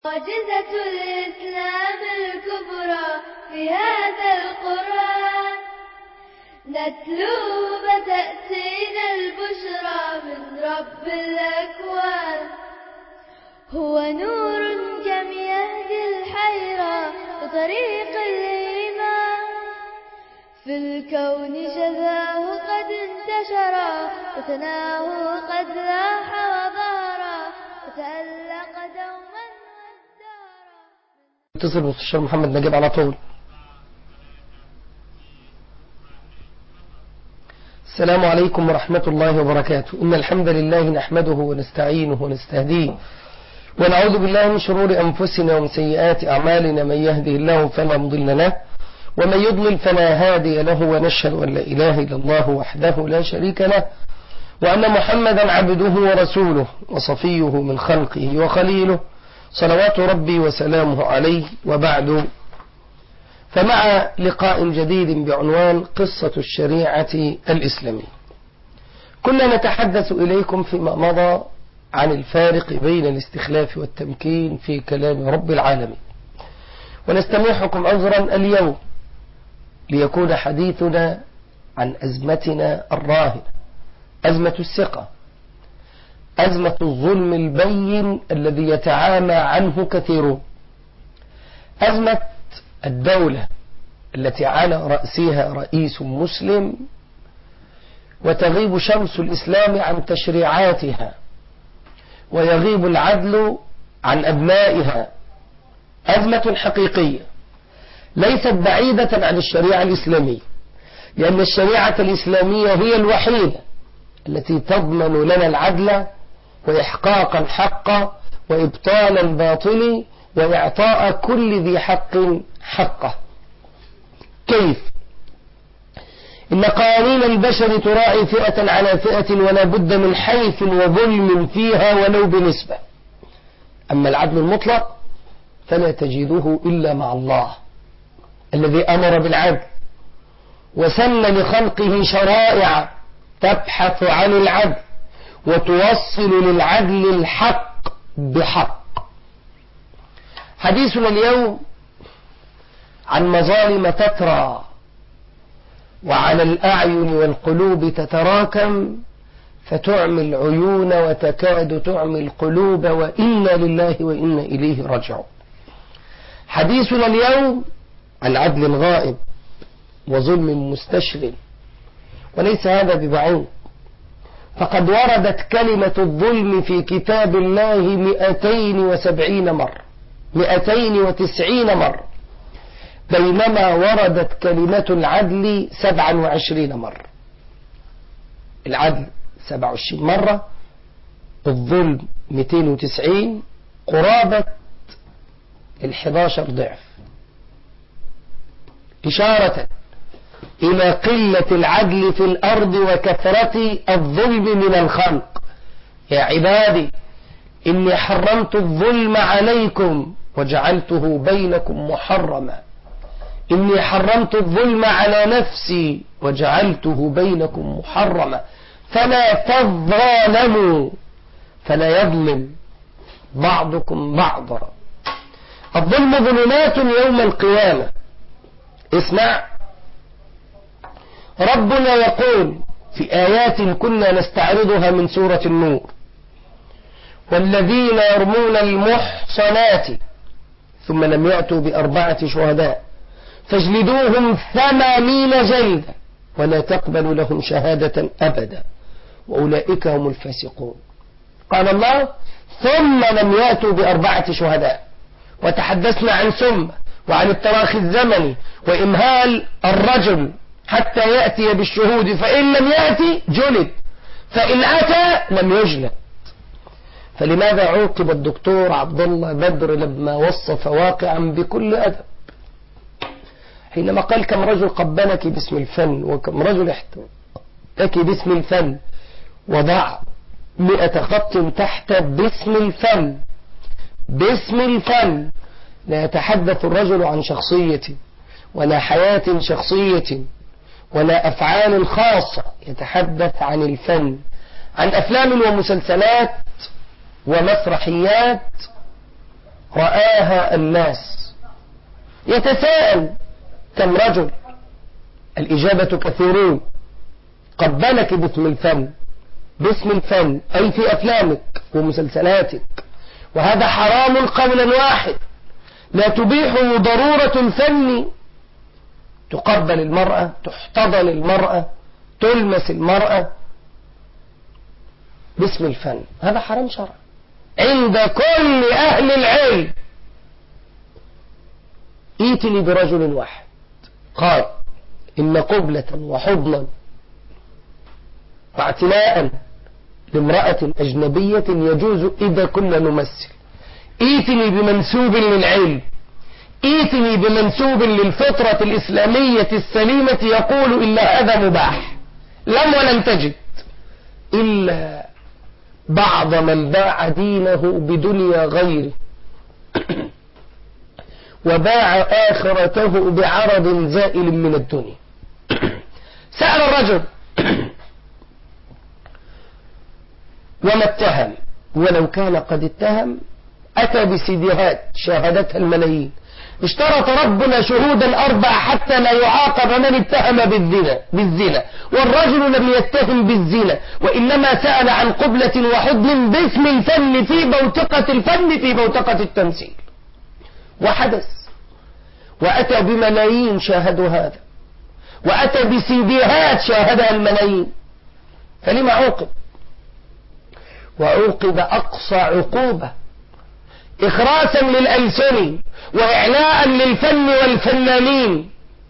معجزة الإسلام الكبرى في هذا القرآن نتلو فتأتينا البشرى من رب الأكوان هو نور كم يهدي الحيرة بطريق الإيمان في الكون شذاه قد انتشرا وثناه قد لاح وظهرا وتألق دوما والدارا اتصل بالمستشار محمد نجيب على طول السلام عليكم ورحمة الله وبركاته إن الحمد لله نحمده ونستعينه ونستهديه ونعوذ بالله من شرور أنفسنا ومن سيئات أعمالنا من يهده الله فلا مضل له ومن يضلل فلا هادي له ونشهد أن لا إله إلا الله وحده لا شريك له وأن محمدا عبده ورسوله وصفيه من خلقه وخليله صلوات ربي وسلامه عليه وبعد فمع لقاء جديد بعنوان قصة الشريعة الإسلامية كنا نتحدث إليكم فيما مضى عن الفارق بين الاستخلاف والتمكين في كلام رب العالمين ونستميحكم عذرا اليوم ليكون حديثنا عن أزمتنا الراهنة أزمة الثقة أزمة الظلم البين الذي يتعامى عنه كثيرون أزمة الدولة التي على رأسها رئيس مسلم وتغيب شمس الإسلام عن تشريعاتها ويغيب العدل عن أبنائها أزمة حقيقية ليست بعيدة عن الشريعة الإسلامية لأن الشريعة الإسلامية هي الوحيدة التي تضمن لنا العدل وإحقاق الحق وإبطال الباطل وإعطاء كل ذي حق حقه كيف إن قوانين البشر تراعي فئة على فئة ولا بد من حيف وظلم فيها ولو بنسبة أما العدل المطلق فلا تجده إلا مع الله الذي أمر بالعدل وسن لخلقه شرائع تبحث عن العدل وتوصل للعدل الحق بحق حديثنا اليوم عن مظالم تترى وعلى الأعين والقلوب تتراكم فتعمي العيون وتكاد تعمي القلوب وإنا لله وإنا إليه راجعون حديثنا اليوم عن عدل الغائب وظلم مستشر وليس هذا ببعيد فقد وردت كلمة الظلم في كتاب الله مئتين وسبعين مرة مئتين وتسعين مرة بينما وردت كلمة العدل سبعا وعشرين مرة العدل سبع وعشرين مرة الظلم مئتين وتسعين قرابة الحداشر ضعف إشارة إلى قلة العدل في الأرض وكثرة الظلم من الخلق يا عبادي إني حرمت الظلم عليكم وجعلته بينكم محرما إني حرمت الظلم على نفسي وجعلته بينكم محرما فلا تظالموا فلا يظلم بعضكم بعضا الظلم ظلمات يوم القيامة اسمع ربنا يقول في آيات كنا نستعرضها من سورة النور والذين يرمون المحصنات ثم لم يأتوا بأربعة شهداء فاجلدوهم ثمانين جلدة ولا تقبلوا لهم شهادة أبدا وأولئك هم الفاسقون قال الله ثم لم يأتوا بأربعة شهداء وتحدثنا عن ثم وعن التراخي الزمني وإمهال الرجل حتى يأتي بالشهود فإن لم يأتي جلد فإن أتى لم يجلد فلماذا عوقب الدكتور عبد الله بدر لما وصف واقعا بكل أدب حينما قال كم رجل قبلك باسم الفن وكم رجل احتك باسم الفن وضع مئة خط تحت باسم الفن باسم الفن لا يتحدث الرجل عن شخصية ولا حياة شخصية ولا أفعال خاصة يتحدث عن الفن عن أفلام ومسلسلات ومسرحيات رآها الناس يتساءل كم رجل الإجابة كثيرون قبلك باسم الفن باسم الفن أي في أفلامك ومسلسلاتك وهذا حرام قولا واحد لا تبيحه ضرورة الفن تقبل المرأة تحتضن المرأة تلمس المرأة باسم الفن هذا حرام شرع عند كل أهل العلم ايتني برجل واحد قال إن قبلة وحضنا واعتناء لامرأة أجنبية يجوز إذا كنا نمثل ايتني بمنسوب للعلم ايتني بمنسوب للفطرة الإسلامية السليمة يقول إلا هذا مباح لم ولن تجد إلا بعض من باع دينه بدنيا غيره وباع آخرته بعرض زائل من الدنيا سأل الرجل وما اتهم ولو كان قد اتهم أتى بسيديهات شاهدتها الملايين اشترط ربنا شهودا أربعة حتى لا يعاقب من اتهم بالزنا بالزنا والرجل لم يتهم بالزنا وإنما سأل عن قبلة وحضن باسم الفن في بوتقة الفن في بوتقة التمثيل وحدث وأتى بملايين شاهدوا هذا وأتى بسيديهات شاهدها الملايين فلما عوقب وعوقب أقصى عقوبة إخراسا للألسن وإعلاء للفن والفنانين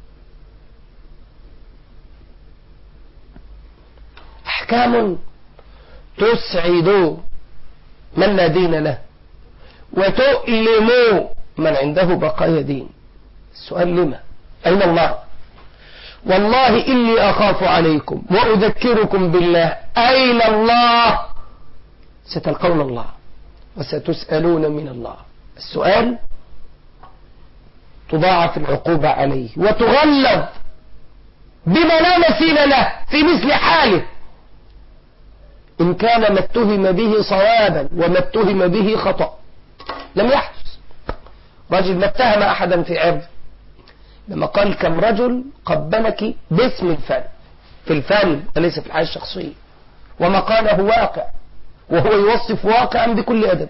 أحكام تسعد من لا دين له وتؤلم من عنده بقايا دين السؤال لما أين الله والله إني أخاف عليكم وأذكركم بالله أين الله ستلقون الله وستسألون من الله السؤال تضاعف العقوبة عليه وتغلظ بما لا مثيل له في مثل حاله إن كان ما اتهم به صوابا وما اتهم به خطأ لم يحدث رجل ما اتهم أحدا في عرض لما قال كم رجل قبلك باسم الفن في الفن وليس في الحياة الشخصية وما قاله واقع وهو يوصف واقعا بكل أدب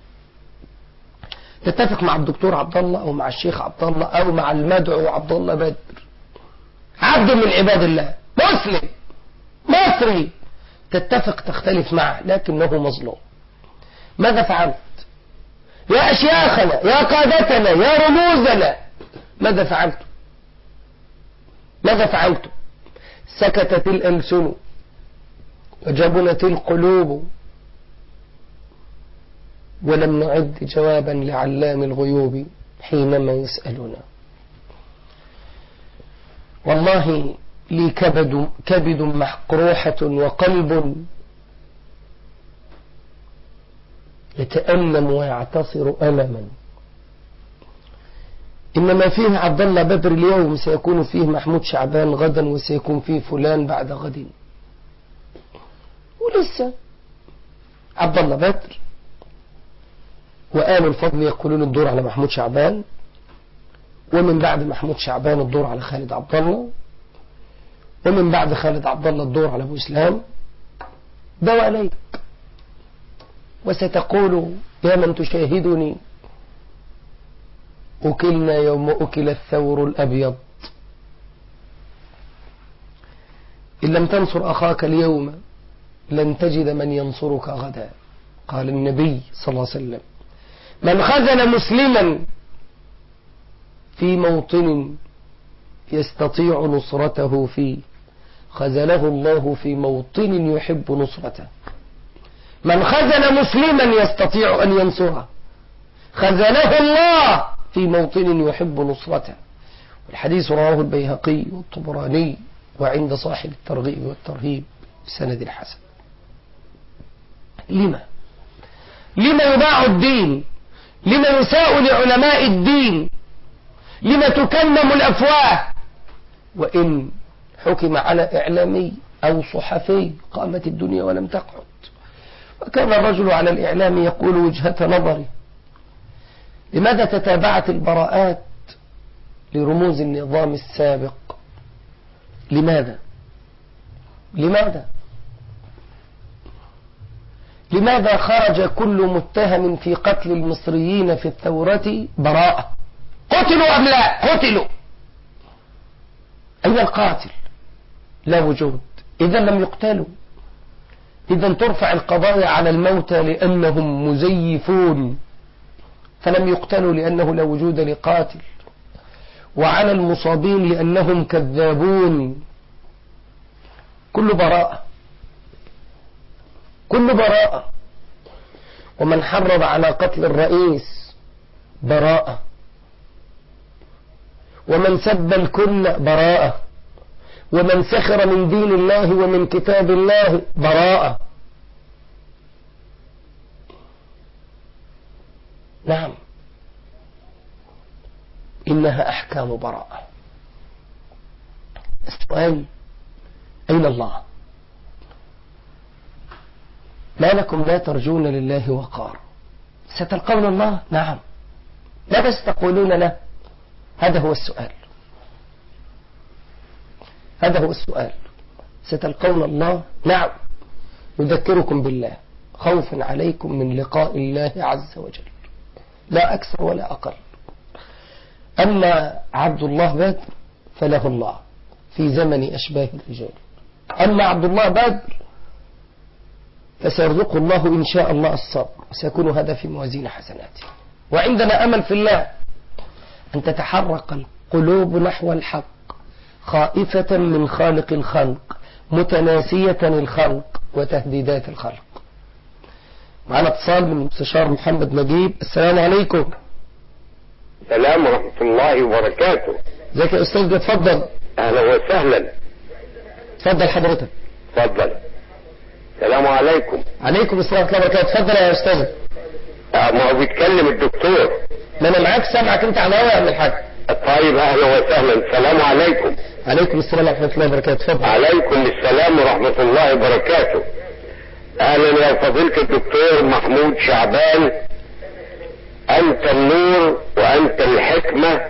تتفق مع الدكتور عبد الله أو مع الشيخ عبد الله أو مع المدعو عبد الله بدر عبد من عباد الله مسلم مصري تتفق تختلف معه لكنه مظلوم ماذا فعلت يا أشياخنا يا قادتنا يا رموزنا ماذا فعلت ماذا فعلت سكتت الألسن وجبنت القلوب ولم نعد جوابا لعلام الغيوب حينما يسألنا والله لي كبد, كبد محقروحة وقلب يتألم ويعتصر ألما إنما فيه عبد الله بدر اليوم سيكون فيه محمود شعبان غدا وسيكون فيه فلان بعد غد ولسه عبد الله بدر وآل الفضل يقولون الدور على محمود شعبان ومن بعد محمود شعبان الدور على خالد عبد الله ومن بعد خالد عبد الله الدور على أبو إسلام ده عليك وستقول يا من تشاهدني أكلنا يوم أكل الثور الأبيض إن لم تنصر أخاك اليوم لن تجد من ينصرك غدا قال النبي صلى الله عليه وسلم من خزن مسلما في موطن يستطيع نصرته فيه خزله الله في موطن يحب نصرته من خزن مسلما يستطيع أن ينصره خزنه الله في موطن يحب نصرته والحديث رواه البيهقي والطبراني وعند صاحب الترغيب والترهيب بسند الحسن لما لما يباع الدين لما يساء لعلماء الدين لما تكمم الأفواه وإن حكم على إعلامي أو صحفي قامت الدنيا ولم تقعد وكان الرجل على الإعلام يقول وجهة نظري لماذا تتابعت البراءات لرموز النظام السابق لماذا لماذا لماذا خرج كل متهم في قتل المصريين في الثورة براءة قتلوا أم لا قتلوا أين القاتل لا وجود إذا لم يقتلوا إذا ترفع القضايا على الموتى لأنهم مزيفون فلم يقتلوا لأنه لا وجود لقاتل وعلى المصابين لأنهم كذابون كل براءة كل براءة ومن حرض على قتل الرئيس براءة ومن سب الكل براءة ومن سخر من دين الله ومن كتاب الله براءة نعم إنها أحكام براءة السؤال أين الله ما لكم لا ترجون لله وقار ستلقون الله نعم لا بس تقولون له هذا هو السؤال هذا هو السؤال ستلقون الله نعم يذكركم بالله خوفا عليكم من لقاء الله عز وجل لا أكثر ولا أقل أما عبد الله بدر فله الله في زمن أشباه الرجال أما عبد الله بدر فسيرزقه الله إن شاء الله الصبر وسيكون هذا في موازين حسناته وعندنا أمل في الله أن تتحرك القلوب نحو الحق خائفة من خالق الخلق متناسية الخلق وتهديدات الخلق معنا اتصال من المستشار محمد نجيب السلام عليكم السلام ورحمة الله وبركاته ازيك يا استاذ اتفضل اهلا وسهلا اتفضل حضرتك اتفضل السلام عليكم عليكم السلام ورحمه الله وبركاته اتفضل يا استاذ آه، ما هو بيتكلم الدكتور ما انا معاك سامعك انت على الهواء يا ابن الحاج طيب اهلا وسهلا السلام عليكم عليكم السلام ورحمه الله وبركاته اتفضل عليكم السلام ورحمة الله وبركاته اهلا يا فضيلة الدكتور محمود شعبان انت النور وانت الحكمة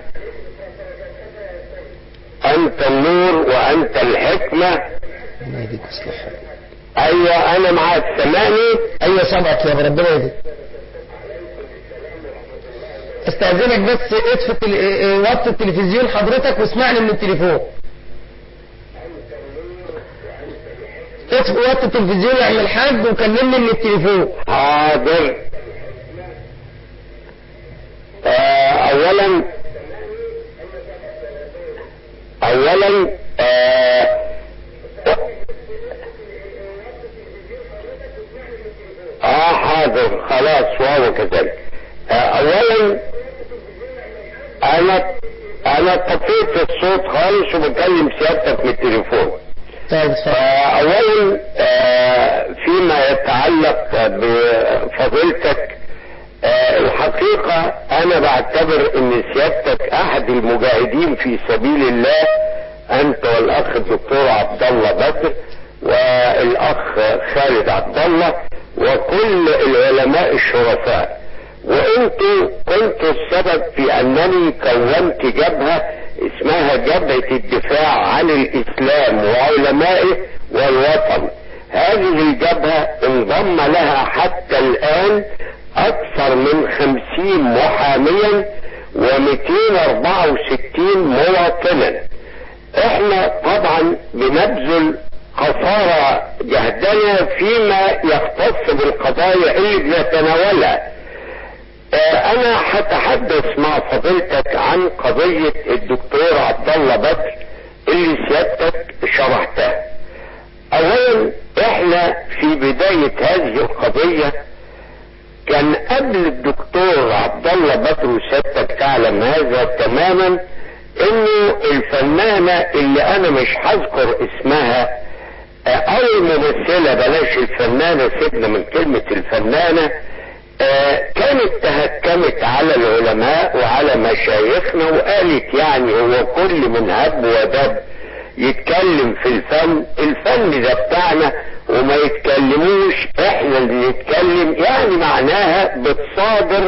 انت النور وانت الحكمة الله يهديك ويصلح حالك. ايوه انا معاك سامعني ايوه سامعك يا ربنا يهديك استاذنك بس اطفي التل... اه، اه، وطي التلفزيون حضرتك واسمعني من التليفون اطفي وطي التلفزيون يا عم الحاج وكلمني من التليفون حاضر آه، اولا اولا آه، اه حاضر خلاص وهو كذلك آه، اولا انا انا طفيت الصوت خالص وبكلم سيادتك من التليفون طيب اتفضل آه، اولا آه، فيما يتعلق بفضيلتك آه، الحقيقة انا بعتبر ان سيادتك احد المجاهدين في سبيل الله انت والاخ الدكتور عبد الله بدر والاخ خالد عبد الله وكل العلماء الشرفاء وانتوا كنتوا السبب في انني كونت جبهة اسمها جبهة الدفاع عن الاسلام وعلمائه والوطن هذه الجبهة انضم لها حتى الان اكثر من خمسين محاميا ومئتين اربعة وستين مواطنا احنا طبعا بنبذل قصارى جهدنا فيما يختص بالقضايا اللي بنتناولها آه، انا هتحدث مع فضيلتك عن قضية الدكتور عبد الله بدر اللي سيادتك شرحتها اولا احنا في بداية هذه القضية كان قبل الدكتور عبد الله بدر وسيادتك تعلم هذا تماما انه الفنانة اللي انا مش هذكر اسمها آه، او الممثلة بلاش الفنانة سيبنا من كلمة الفنانة آه، كانت تهكمت على العلماء وعلى مشايخنا وقالت يعني هو كل من هب ودب يتكلم في الفن الفن ده بتاعنا وما يتكلموش احنا اللي نتكلم يعني معناها بتصادر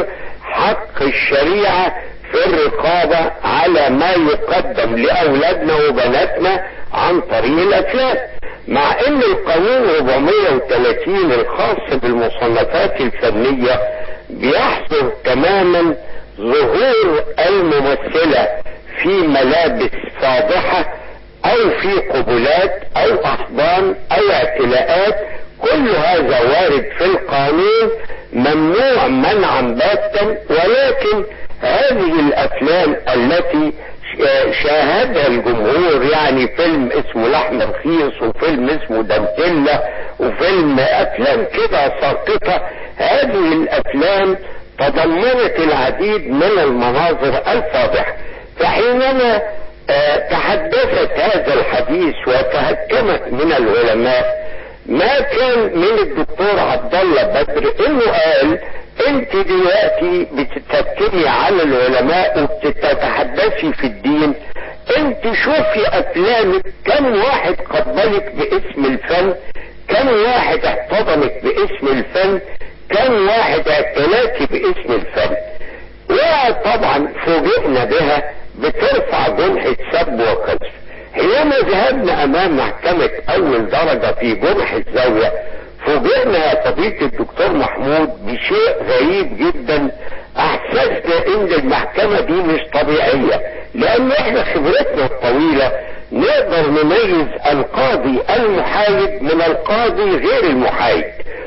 حق الشريعة في الرقابة على ما يقدم لأولادنا وبناتنا عن طريق الأفلام مع ان القانون 430 الخاص بالمصنفات الفنية بيحظر تماما ظهور الممثلة في ملابس فاضحة او في قبلات او احضان او اعتلاءات كل هذا وارد في القانون ممنوع منعا باتا ولكن هذه الافلام التي شاهدها الجمهور يعني فيلم اسمه لحم رخيص وفيلم اسمه دانتيلا وفيلم افلام كده ساقطة هذه الافلام تضمنت العديد من المناظر الفاضحة فحينما تحدثت هذا الحديث وتهكمت من العلماء ما كان من الدكتور عبد الله بدر انه قال انت دلوقتي بتتكلمي على العلماء وبتتحدثي في الدين انت شوفي افلامك كم واحد قبلك باسم الفن كم واحد احتضنك باسم الفن كم واحد اعتلاك باسم الفن وطبعا فوجئنا بها بترفع جنحة سب وقذف حينما ذهبنا امام محكمة اول درجة في جنح الزاوية فوجئنا يا صديقي الدكتور محمود بشيء غريب جدا احسسنا ان المحكمة دي مش طبيعية لان احنا خبرتنا الطويلة نقدر نميز القاضي المحايد من القاضي غير المحايد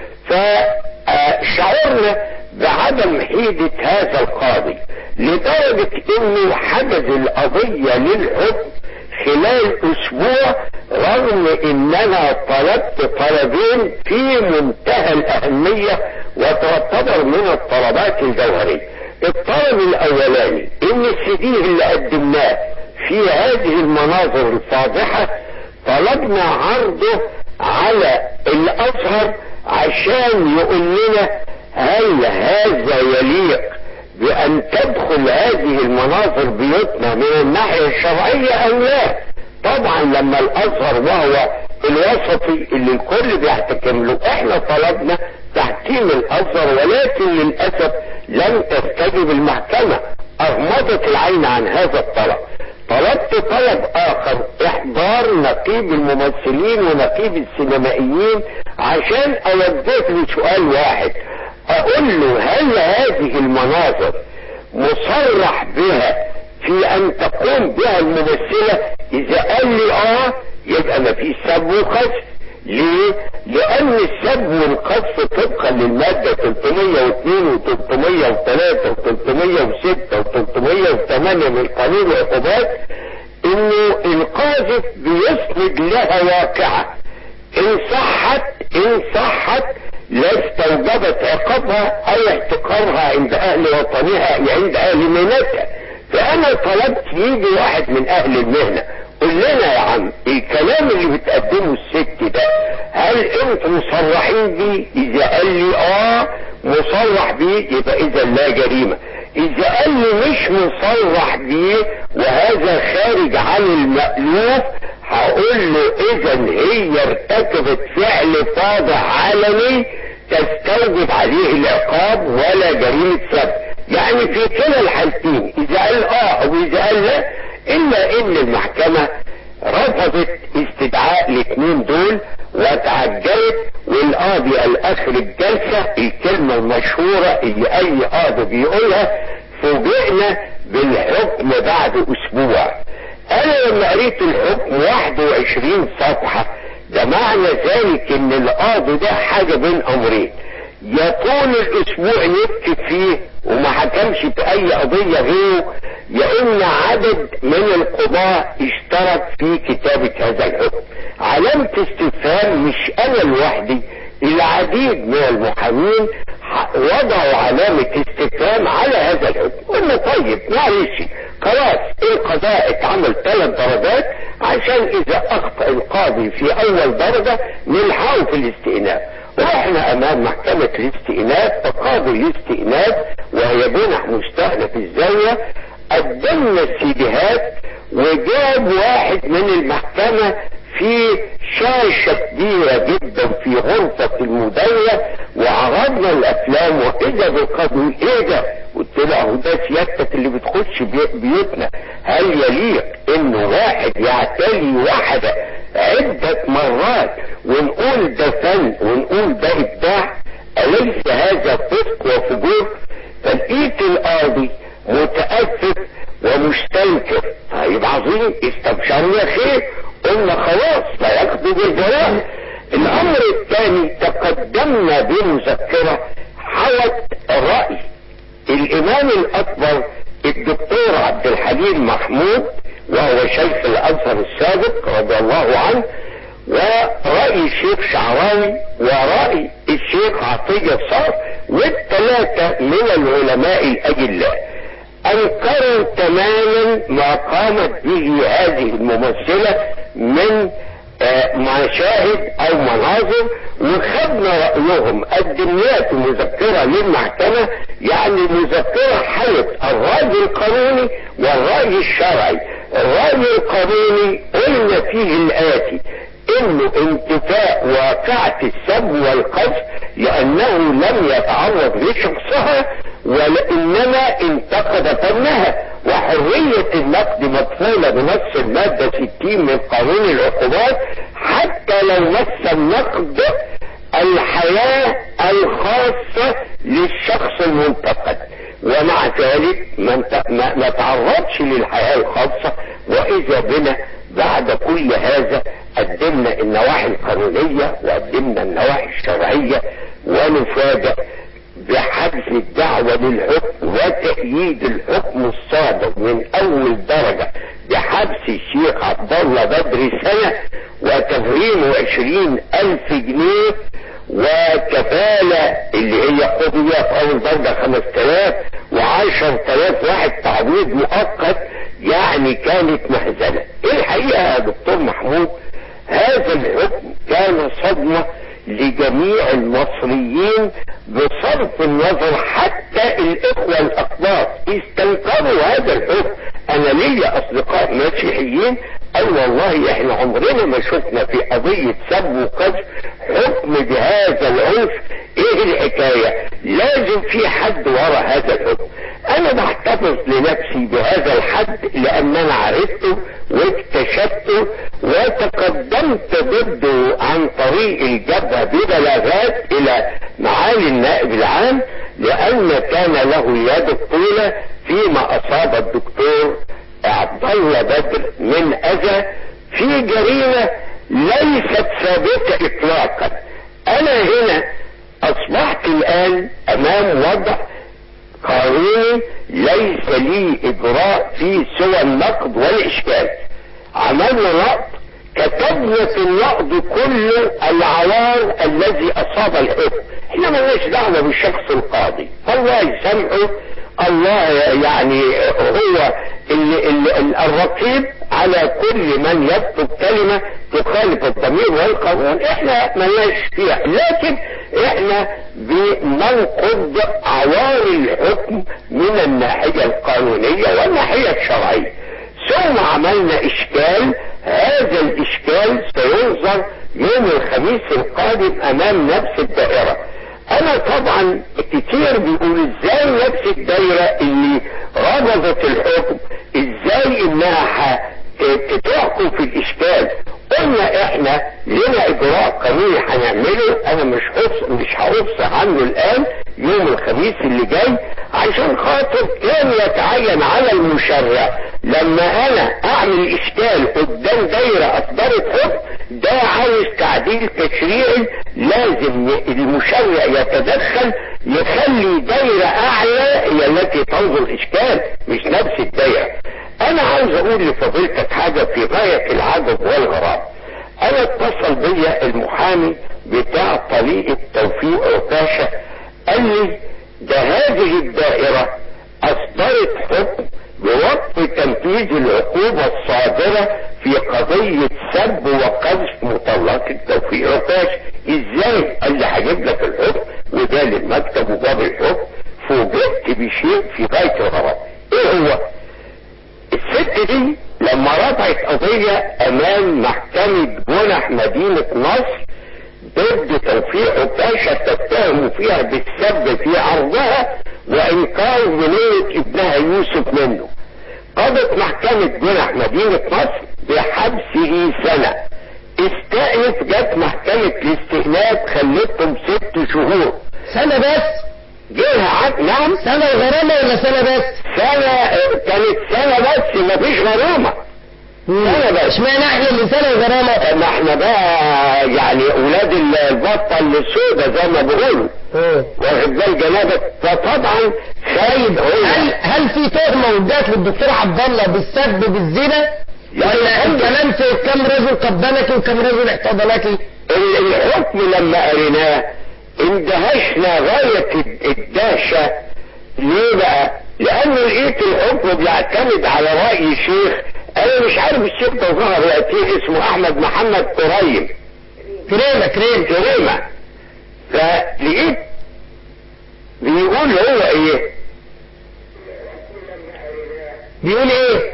فشعرنا بعدم حيدة هذا القاضي لدرجة انه حجز القضية للحكم خلال اسبوع رغم اننا طلبت طلبين في منتهى الاهمية وتعتبر من الطلبات الجوهرية الطلب الاولاني ان السي اللي قدمناه في هذه المناظر الفاضحة طلبنا عرضه على الازهر عشان يقول لنا هل هذا يليق بأن تدخل هذه المناظر بيوتنا من الناحية الشرعية أو لا طبعا لما الأزهر وهو الوسطي اللي الكل بيحتكم له احنا طلبنا تحكيم الأزهر ولكن للأسف لم تستجب المحكمة أغمضت العين عن هذا الطلب طلبت طلب آخر إحضار نقيب الممثلين ونقيب السينمائيين عشان أوجه له سؤال واحد اقول له هل هذه المناظر مصرح بها في ان تقوم بها الممثلة اذا قال لي اه يبقى ما فيش سب وقذف ليه لان السب والقذف طبقا للمادة 302 و 303 و 306 و 308 من قانون العقوبات انه القاذف بيسند لها واقعة ان صحت ان صحت لا استوجبت عقابها او احتقارها عند اهل وطنها عند اهل مهنتها فانا طلبت يجي واحد من اهل المهنة قول لنا يا عم الكلام اللي بتقدمه الست ده هل انتم مصرحين بيه اذا قال لي اه مصرح بيه يبقى اذا لا جريمة اذا قال لي مش مصرح بيه وهذا خارج عن المألوف هقول له اذا هي ارتكبت فعل فاضح علني تستوجب عليه العقاب ولا جريمة سب يعني في كلا الحالتين اذا قال اه او اذا قال لا الا ان المحكمة رفضت استدعاء الاثنين دول وتعجلت والقاضي الاخر الجلسة الكلمة المشهورة اللي اي قاضي بيقولها فوجئنا بالحكم بعد اسبوع انا لما قريت الحكم 21 صفحة ده معنى ذلك ان القاضي ده حاجة بين امرين يا طول الاسبوع يكتب فيه وما حكمش باي قضية غيره يا ان عدد من القضاة اشترك في كتابة هذا الحكم علامة استفهام مش انا لوحدي العديد من المحامين وضعوا علامة استفهام على هذا الحكم قلنا طيب معلش خلاص القضاء اتعمل ثلاث درجات عشان اذا اخطأ القاضي في اول درجة نلحقه في الاستئناف واحنا امام محكمة الاستئناف فقاضي الاستئناف وهي بنح مستأنف الزاوية قدمنا السيديهات وجاب واحد من المحكمة في شاشة كبيرة جدا في غرفة المدية وعرضنا الافلام واذا بالقاضي ايه ده قلت قلت له اهو ده سيادتك اللي بتخش بي- بيوتنا هل يليق ان واحد يعتلي واحدة عدة مرات ونقول ده فن ونقول ده ابداع اليس هذا فسق وفجور فلقيت القاضي متأسف ومستنكر طيب عظيم استبشرنا خير قلنا خلاص لا ياخدوا بالجواب الامر الثاني تقدمنا بمذكرة حوت الرأي الامام الاكبر الدكتور عبد الحليم محمود وهو شيخ الازهر السابق رضي الله عنه ورأي الشيخ شعراوي ورأي الشيخ عطية صار والثلاثة من العلماء الأجلاء أنكروا تماما ما قامت به هذه الممثلة من آه، مشاهد أو مناظر وخدنا رأيهم قدمناها في مذكرة للمحكمة يعني مذكرة حلت الرأي القانوني والرأي الشرعي الرأي القانوني قلنا فيه الآتي انه انتفاء واقعة السب والقذف لانه لم يتعرض لشخصها وانما انتقد فنها وحرية النقد مدفولة بنص المادة 60 من قانون العقوبات حتى لو مس النقد الحياة الخاصة للشخص المنتقد ومع ذلك ما انت- ما ما تعرضش للحياة الخاصة واذا بنا بعد كل هذا قدمنا النواحي القانونية وقدمنا النواحي الشرعية ونفاجأ بحبس الدعوة للحكم وتأييد الحكم الصادر من أول درجة بحبس الشيخ عبد الله بدر سنة وتغريمه عشرين ألف جنيه وكفالة اللي هي قضية في أول درجة خمس تلاف وعشر تلاف واحد تعويض مؤقت يعني كانت مهزلة الحقيقة يا دكتور محمود هذا الحكم كان صدمة لجميع المصريين بصرف النظر حتى الاخوة الاقباط استنكروا هذا الحكم انا ليا اصدقاء مسيحيين قال والله احنا عمرنا ما شفنا في قضية سب وقذف حكم بهذا العنف ايه الحكاية لازم في حد ورا هذا الحكم انا بحتفظ لنفسي بهذا الحد لان انا عرفته واكتشفته وتقدمت ضده عن طريق الجبهة ببلاغات الى معالي النائب العام لان كان له يد الطولة فيما اصاب الدكتور عبد الله بدر من اذى في جريمة ليست ثابتة اطلاقا انا هنا اصبحت الان امام وضع قانوني ليس لي اجراء فيه سوى النقد والاشكال عملنا نقد كتبنا في النقد كل العوار الذي اصاب الحكم احنا مالناش دعوه بالشخص القاضي الله يسامحه الله يعني هو ال ال ال الرقيب على كل من يكتب كلمة تخالف الضمير والقانون احنا ملناش فيها لكن احنا بننقض عوار الحكم من الناحية القانونية والناحية الشرعية ثم عملنا اشكال هذا الاشكال سينظر يوم الخميس القادم امام نفس الدائرة انا طبعا كتير بيقول ازاي نفس الدايرة اللي رفضت الحكم ازاي انها تحكم في الاشكال قلنا احنا لنا اجراء قانوني هنعمله انا مش حفظ مش هحفظ عنه الان يوم الخميس اللي جاي عشان خاطر كان يتعين على المشرع لما انا اعمل اشكال قدام دايرة اصدرت حكم ده عاوز تعديل تشريعي لازم المشرع يتدخل يخلي دايرة اعلى هي التي تنظر الاشكال مش نفس الدايرة انا عاوز اقول لفضيلتك حاجة في غاية العجب والغراب انا اتصل بيا المحامي بتاع طليقة توفيق عكاشة قال لي ده هذه الدائرة اصدرت حكم بوقف تنفيذ العقوبة الصادرة في قضية سب وقذف مطلقة توفيق عكاشة ازاي قال لي هجيب لك الحكم وده للمكتب وجاب الحكم فوجئت بشيء في غاية الغراب ايه هو الست دي لما رفعت قضية امام محكمة جنح مدينة نصر ضد توفيق عكاشة تتهم فيها بالسب في عرضها وانكار بنية ابنها يوسف منه قضت محكمة جنح مدينة مصر بحبسه سنة استأنف جت محكمة الاستئناف خلتهم ست شهور سنة بس جه عد نعم سنة غرامة ولا سنة بس سنة كانت سنة بس مفيش غرامة سنة بس اشمعنى احنا اللي سنة غرامة ما احنا بقى يعني اولاد البطة السوداء زي ما بيقولوا اه. واخد بال جنابك فطبعا خايب هو هل هل في تهمة ودات للدكتور عبد الله بالسب بالزنا يعني ولا عندي- الكلام في كم رجل قبلك وكم رجل احتضنك ال- الحكم لما قريناه اندهشنا غاية الد- الدهشة ليه بقى؟ لأنه لقيت الحكم بيعتمد على رأي شيخ أنا مش عارف الشيخ ده ظهر وقتين اسمه أحمد محمد قريم كريمة كريمة كريمة فلقيت بيقول هو ايه بيقول ايه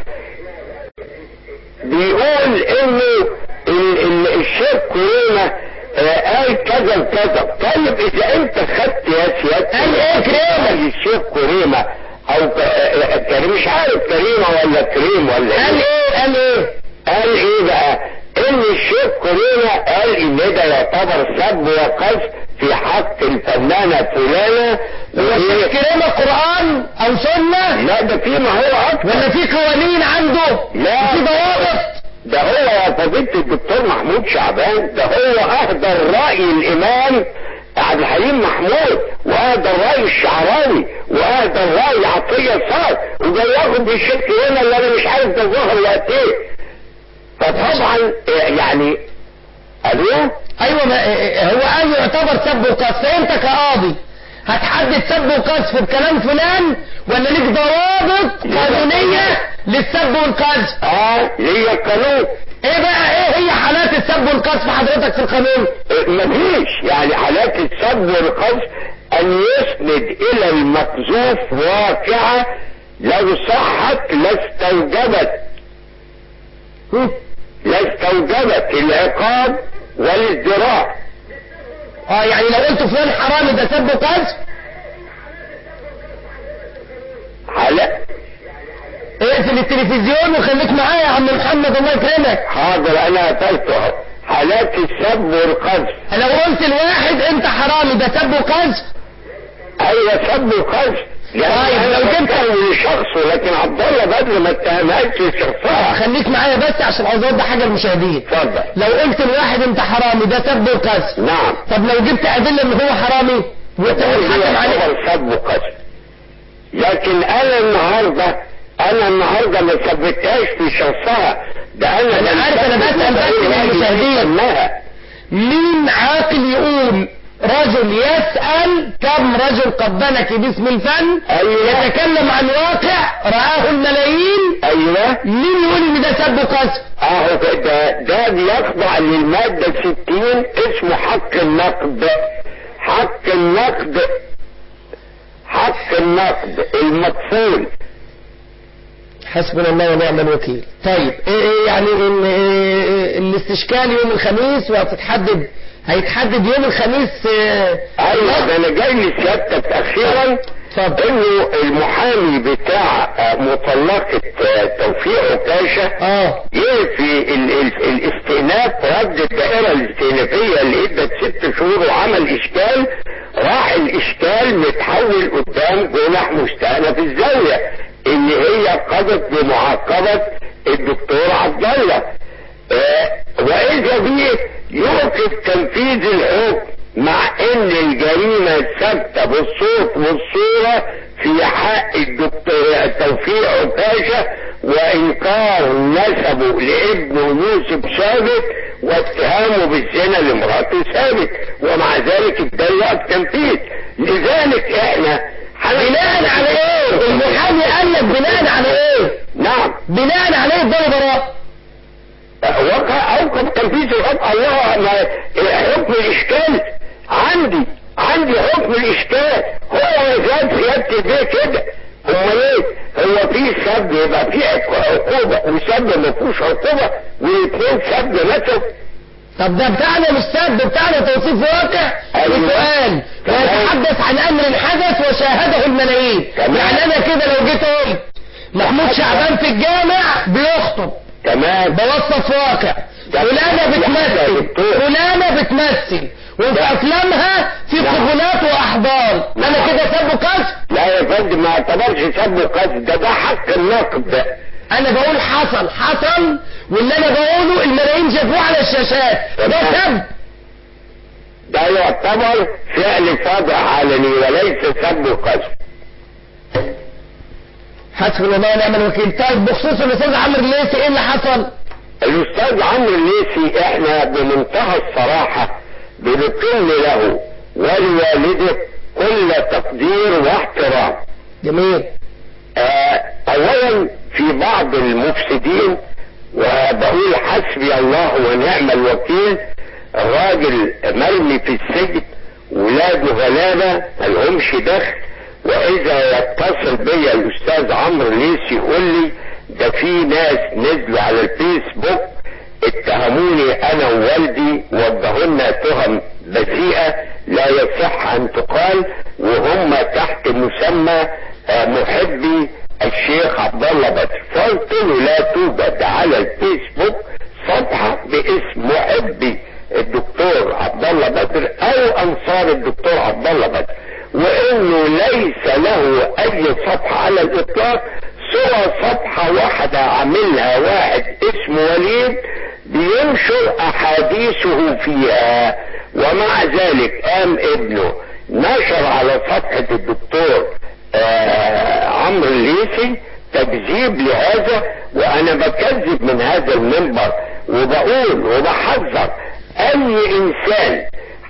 بيقول انه ال- ال- الشيخ كريمة آه، قال كذا وكذا طيب اذا انت خدت يا سيادة قال ايه كريمة؟ الشيخ كريمة او ك- آه، كريم مش عارف كريمة ولا كريم ولا قال ايه قال ايه قال ايه بقى ان الشيخ كريمة قال ان ده يعتبر سب وقذف في حق الفنانة فلانة هو وهي- الشيخ كريمة قرآن او سنة لا ده في ما هو اكتر ولا في قوانين عنده لا. في ضوابط ده هو يا فضيلة الدكتور محمود شعبان ده هو اهدر رأي الامام عبد الحليم محمود واهدر رأي الشعراوي واهدر رأي عطية صار وجاي ياخد بالشك هنا اللي انا مش عارف ده ظهر وقت ايه فطبعا آه، يعني الو ايوه ما هو قال يعتبر سب وقذف فانت كقاضي هتحدد سب وقذف بكلام فلان ولا ليك ضوابط قانونية للسب والقذف اه ليا قانون ايه بقى ايه هي حالات السب والقذف حضرتك في القانون آه، مفيش يعني حالات السب والقذف ان يسند الى المقذوف واقعة لو صحت لاستوجبت هم؟ لاستوجبت العقاب والازدراء اه يعني لو قلت فلان حرامي ده سب وقذف حالات اقفل التلفزيون وخليك معايا يا عم محمد الله يكرمك حاضر انا قتلته أهو. حالات السب والقذف لو قلت لواحد انت حرامي ده سب وقذف ايوه سب وقذف يعني طيب، أنا لو جبت- بتكلم لشخصه لكن عبد الله بدر ما اتهمهاش شخصها خليك معايا بس عشان عاوز اوضح حاجه للمشاهدين اتفضل لو قلت لواحد انت حرامي ده سب وقذف نعم طب لو جبت ادله ان هو حرامي وتحكم عليه يعتبر سب وقذف لكن انا النهارده انا النهارده ما ثبتهاش في شخصها ده انا أنا عارف، أنا بسأل بس للمشاهدين. سماها مين عاقل يقول رجل يسأل كم رجل قبلك باسم الفن ايوه يتكلم عن واقع رآه الملايين ايوه مين يقول ان ده سب وقذف اهو ده ده بيخضع للمادة 60 اسمه حق النقد حق النقد حق النقد المقفول حسبنا الله ونعم الوكيل طيب إيه إيه يعني إن إيه الاستشكال يوم الخميس وهتتحدد هيتحدد يوم الخميس إيه، ايوه ده انا جاي لسيادتك اخيرا اتفضل انه المحامي بتاع آه، مطلقة آه، توفيق عكاشة اه جه في ال ال الاستئناف رد الدائرة الاستئنافية اللي ادت ست شهور وعمل اشكال راح الاشكال متحول قدام جنح مستأنف الزاوية اللي هي قضت بمعاقبة الدكتور عبد الله آه، واذا به يوقف تنفيذ الحكم مع ان الجريمة ثابتة بالصوت والصورة في حق الدكتور توفيق عكاشة وانكار نسبه لابنه يوسف ثابت واتهامه بالزنا لمراته ثابت ومع ذلك اتضيق التنفيذ لذلك احنا بناء على ايه المحامي قال لك بناء على ايه نعم بناء على ايه الدولة براء وقع اوقف تنفيذ الحكم الله ما حكم الاشكال عندي عندي حكم الاشكال هو زاد سيادة البيه كده امال ايه هو في سب يبقى في عقوبة وسب ما فيهوش عقوبة والاثنين سب نسب طب ده بتاعنا مش سب بتاعنا توصيف واقع أيوة. وسؤال تمام. ويتحدث عن امر حدث وشاهده الملايين تمام. يعني انا كده لو جيت قلت محمود تمام. شعبان في الجامع بيخطب تمام بوصف واقع ده فلانة يا بتمثل دكتور. فلانة بتمثل وفي ده. افلامها في نعم. قبلات واحضان انا نعم. كده سب وكسر لا يا فندم ما اعتبرش سب وقذف ده ده حق النقد ده انا بقول حصل حصل واللي انا بقوله الملايين شافوه على الشاشات ده تمام. سب ده يعتبر فعل فاضح علني وليس سب وقذف حسبنا الله ونعم الوكيل طيب بخصوص الاستاذ عمرو الليثي ايه اللي حصل؟ الاستاذ عمرو الليثي احنا بمنتهى الصراحة بنقل له ولوالده كل تقدير واحترام جميل آه، اولا في بعض المفسدين وبقول حسبي الله ونعم الوكيل الراجل مرمي في السجن ولاده غلابة ملهمش دخل واذا يتصل بيا الاستاذ عمرو ليس يقول لي ده في ناس نزلوا على الفيسبوك اتهموني انا ووالدي ووجهوا لنا تهم بذيئة لا يصح ان تقال وهم تحت مسمى آه، محبي الشيخ عبد الله بدر فقلت له لا توجد على الفيسبوك صفحة باسم محبي الدكتور عبد الله بدر او انصار الدكتور عبد الله بدر وانه ليس له اي صفحة على الاطلاق سوى صفحة واحدة عاملها واحد اسمه وليد بينشر احاديثه فيها ومع ذلك قام ابنه نشر على صفحة الدكتور آه عمرو الليثي تكذيب لهذا وانا بكذب من هذا المنبر وبقول وبحذر اي انسان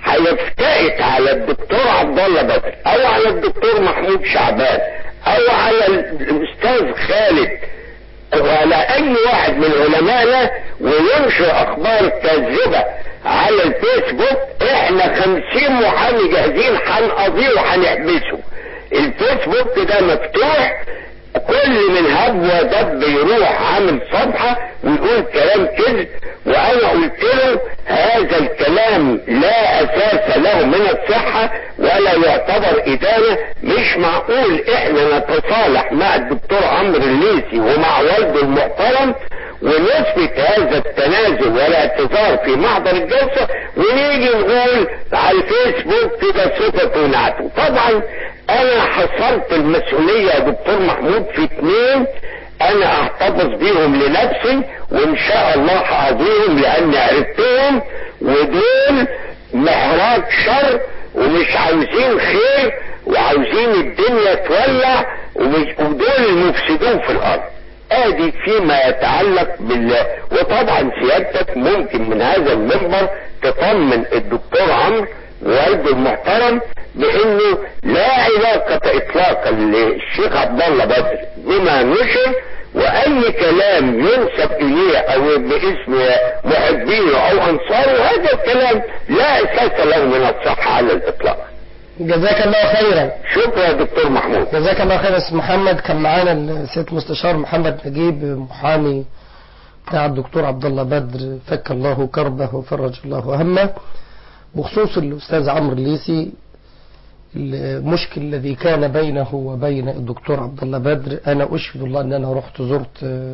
هيفتئت على الدكتور عبد الله بدر او على الدكتور محمود شعبان او على الاستاذ خالد وعلى اي واحد من علمائنا وينشر اخبار كاذبة على الفيسبوك احنا خمسين محامي جاهزين هنقضيه وهنحبسه الفيسبوك ده مفتوح كل من هب ودب يروح عامل صفحة ويقول كلام كذب وانا قلت له هذا الكلام لا اساس له من الصحة ولا يعتبر ادانة مش معقول احنا نتصالح مع الدكتور عمرو الليثي ومع والده المحترم ونثبت هذا التنازل والاعتذار في محضر الجلسة ونيجي نقول على الفيسبوك كده صفة ونعته طبعا انا حصلت المسؤولية يا دكتور محمود في اتنين انا احتفظ بيهم لنفسي وان شاء الله هقضيهم لاني عرفتهم ودول محراج شر ومش عاوزين خير وعاوزين الدنيا تولع ومش- ودول المفسدون في الارض ادي فيما يتعلق بال وطبعا سيادتك ممكن من هذا المنبر تطمن الدكتور عمرو والده المحترم بانه لا علاقة اطلاقا للشيخ عبد الله بدر بما نشر واي كلام ينسب اليه او باسم محبيه او انصاره هذا الكلام لا اساس له من الصحة على الاطلاق جزاك الله خيرا شكرا يا دكتور محمود جزاك الله خير يا استاذ محمد كان معانا السيد المستشار محمد نجيب محامي بتاع الدكتور عبد الله بدر فك الله كربه وفرج الله همه بخصوص الاستاذ عمرو الليثي المشكل الذي كان بينه وبين الدكتور عبد الله بدر انا اشهد الله ان انا رحت زرت آه،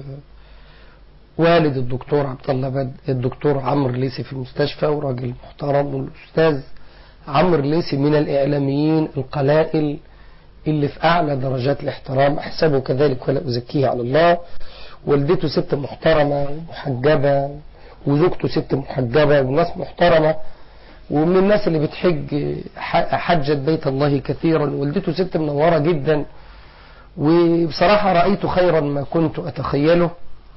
والد الدكتور عبد الله بدر الدكتور عمرو الليثي في المستشفى وراجل محترم والاستاذ عمرو الليثي من الاعلاميين القلائل اللي في اعلى درجات الاحترام احسبه كذلك ولا ازكيه على الله والدته ست محترمه ومحجبه وزوجته ست محجبه وناس محترمه ومن الناس اللي بتحج ح- حجت بيت الله كثيرا والدته ست منورة جدا وبصراحة رأيت خيرا ما كنت أتخيله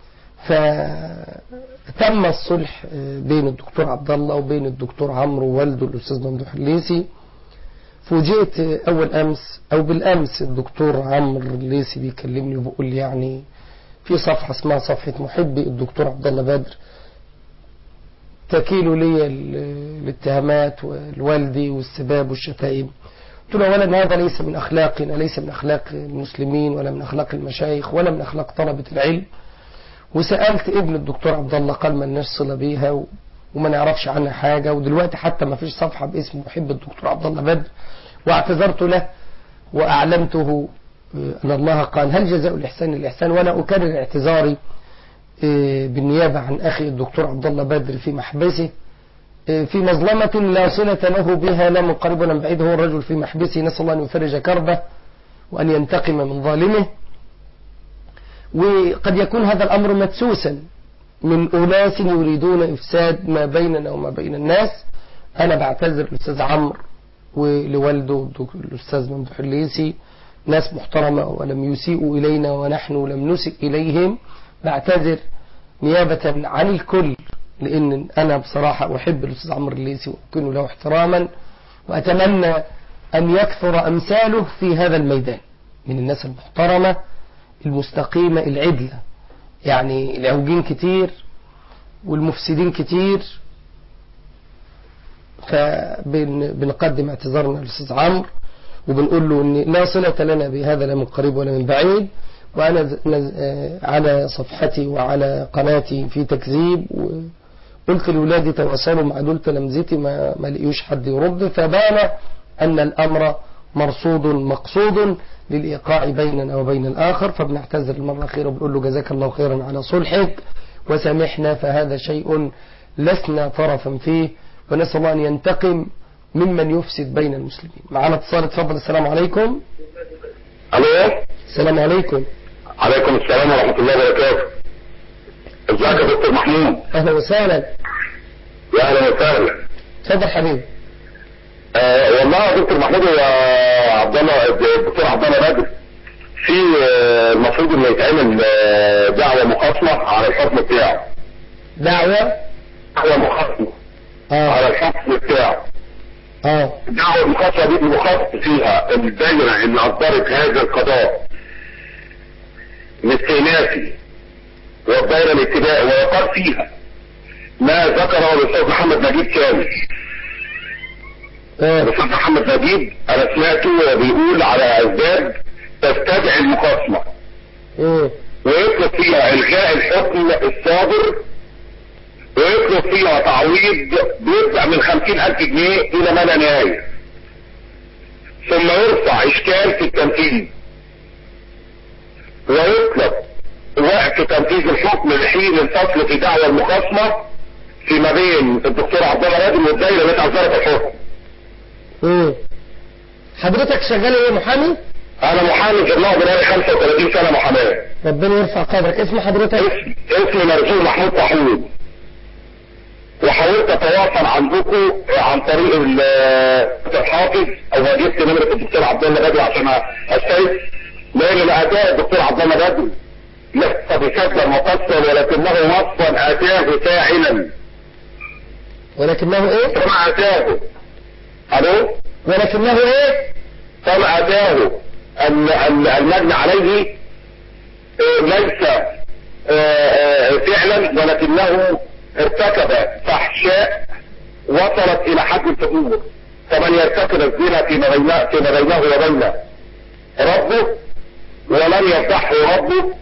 فتم الصلح بين الدكتور عبد الله وبين الدكتور عمرو ووالده الأستاذ ممدوح الليثي فوجئت أول أمس أو بالأمس الدكتور عمرو الليثي بيكلمني وبيقول لي يعني في صفحة اسمها صفحة محبي الدكتور عبد الله بدر تكيل لي ال- الاتهامات والوالدي والسباب والشتائم قلت له اولا هذا ليس من اخلاقنا ليس من اخلاق المسلمين ولا من اخلاق المشايخ ولا من اخلاق طلبه العلم وسالت ابن الدكتور عبد الله قال ما لناش صله بيها و- وما نعرفش عنها حاجة ودلوقتي حتى ما فيش صفحة باسم محب الدكتور عبد الله بدر واعتذرت له وأعلمته آه، أن الله قال هل جزاء الإحسان الإحسان وأنا أكرر اعتذاري آه، بالنيابة عن أخي الدكتور عبد الله بدر في محبسه آه، في مظلمة لا صلة له بها لا من قريب ولا من بعيد هو الرجل في محبسه نسأل الله أن يفرج كربه وأن ينتقم من ظالمه وقد يكون هذا الأمر مدسوسا من أناس يريدون إفساد ما بيننا وما بين الناس أنا بعتذر للأستاذ عمرو ولوالده الدك- الأستاذ ممدوح الليسي ناس محترمة ولم يسيئوا إلينا ونحن لم نسئ إليهم بعتذر نيابة عن الكل لأن أنا بصراحة أحب الأستاذ عمرو الليسي وأكون له احتراما وأتمنى أن يكثر أمثاله في هذا الميدان من الناس المحترمة المستقيمة العدلة يعني العوجين كتير والمفسدين كتير فبنقدم اعتذارنا للأستاذ عمرو وبنقول له ان لا صلة لنا بهذا لا من قريب ولا من بعيد وانا ز- نز- آه، على صفحتي وعلى قناتي في تكذيب وقلت لاولادي تواصلوا مع دول تلامذتي ما ما لقيوش حد يرد فبان ان الامر مرصود مقصود للايقاع بيننا وبين الاخر فبنعتذر المره الاخيره وبنقول له جزاك الله خيرا على صلحك وسامحنا فهذا شيء لسنا طرفا فيه ونسال الله ان ينتقم ممن يفسد بين المسلمين معنا اتصال اتفضل السلام عليكم الو السلام عليكم عليكم السلام ورحمه الله وبركاته ازيك يا دكتور محمود اهلا وسهلا يا اهلا وسهلا اتفضل حبيبي آه والله يا دكتور محمود هو عبد الله الدكتور عبد الله بدر في آه، المفروض انه يتعمل آه، دعوه مخاصمه على الحكم بتاعه دعوة دعوه مخاصمه على اه الحكم بتاعه اه الدعوه المخاصمه دي المخاصم فيها الدايره اللي اصدرت هذا القضاء الاستئنافي والدايره الابتدائي ويقال فيها ما ذكره الاستاذ محمد نجيب كامل اه الاستاذ محمد نجيب انا سمعته وهو بيقول على اسباب تستدعي المخاصمه ايه ويطلب فيها الغاء الحكم الصادر ويطلب فيها تعويض بيبدأ من خمسين ألف جنيه إلى ما لا نهاية ثم يرفع إشكال في التنفيذ ويطلب وقت تنفيذ الحكم لحين الفصل في دعوى المخاصمة فيما بين الدكتور عبد الله رادل والدائرة التي أصدرت الحكم ايه حضرتك شغال ايه محامي أنا محامي في الله بناري 35 سنة محاماة ربنا يرفع قدرك اسم حضرتك اسم اسمي مرزوق محمود طحون وحاولت اتواصل عندكم عن طريق ال- الحافظ او جبت نمره الدكتور عبد الله بدر عشان استيقظ لان الاداء الدكتور عبد الله بدر ليس بشكل مقصر ولكنه وصفا اتاه فاعلا ولكنه ايه كما اتاه الو ولكنه ايه كما اتاه ال- ال- المجني عليه آه، ليس آه، آه، فعلا ولكنه ارتكب فحشاء وصلت الى حد الفجور فمن يرتكب الزنا فيما بينه فيما بينه وبين ربه ولم يفضحه ربه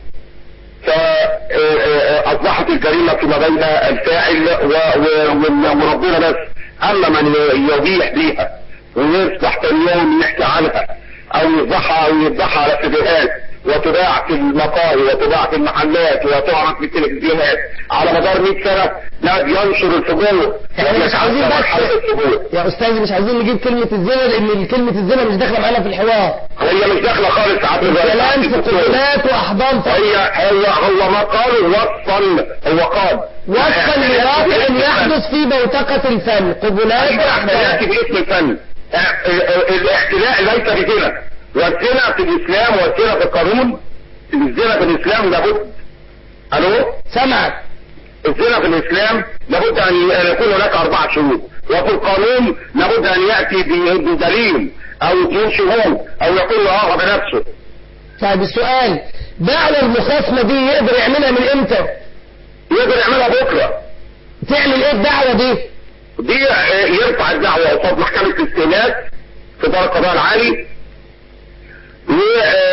فاصبحت الجريمه فيما بين الفاعل و- و- وال- وربنا بس اما من يبيح بيها ويصبح تاني يوم يحكي عنها او يذبحها او يذبحها على فيديوهات وتباع في المقاهي وتباع في المحلات وتعرض في التلفزيونات على مدار 100 سنه ده بينشر الفجور احنا مش عاوزين يتعدى بس مرحلة الفجور يا استاذ مش عايزين نجيب كلمة الزنا لان كلمة الزنا مش داخلة معانا في الحوار هي مش داخله خالص عبد كلام في قبلات واحضان فقط. هي هو هو ما قاله وصفا هو قال وفقا لواقع يحدث في بوتقة الفن قبلات ايوه احنا واحضان ناتي باسم الفن اه، اه، الاحتلاء ليس بزنا والزنا في الاسلام والزنا في القانون الزنا في الاسلام لابد الو سمعك الزنا في الاسلام لابد ان أن يكون هناك اربعه شهود وفي القانون لابد ان ياتي ب- بدليل او بدون شهود او يكون له بنفسه طيب السؤال دعوة المخاصمة دي يقدر يعملها من امتى يقدر يعملها بكره تعمل ايه الدعوة دي دي اه، يرفع الدعوة قصاد محكمة الاستئناف في دار القضاء العالي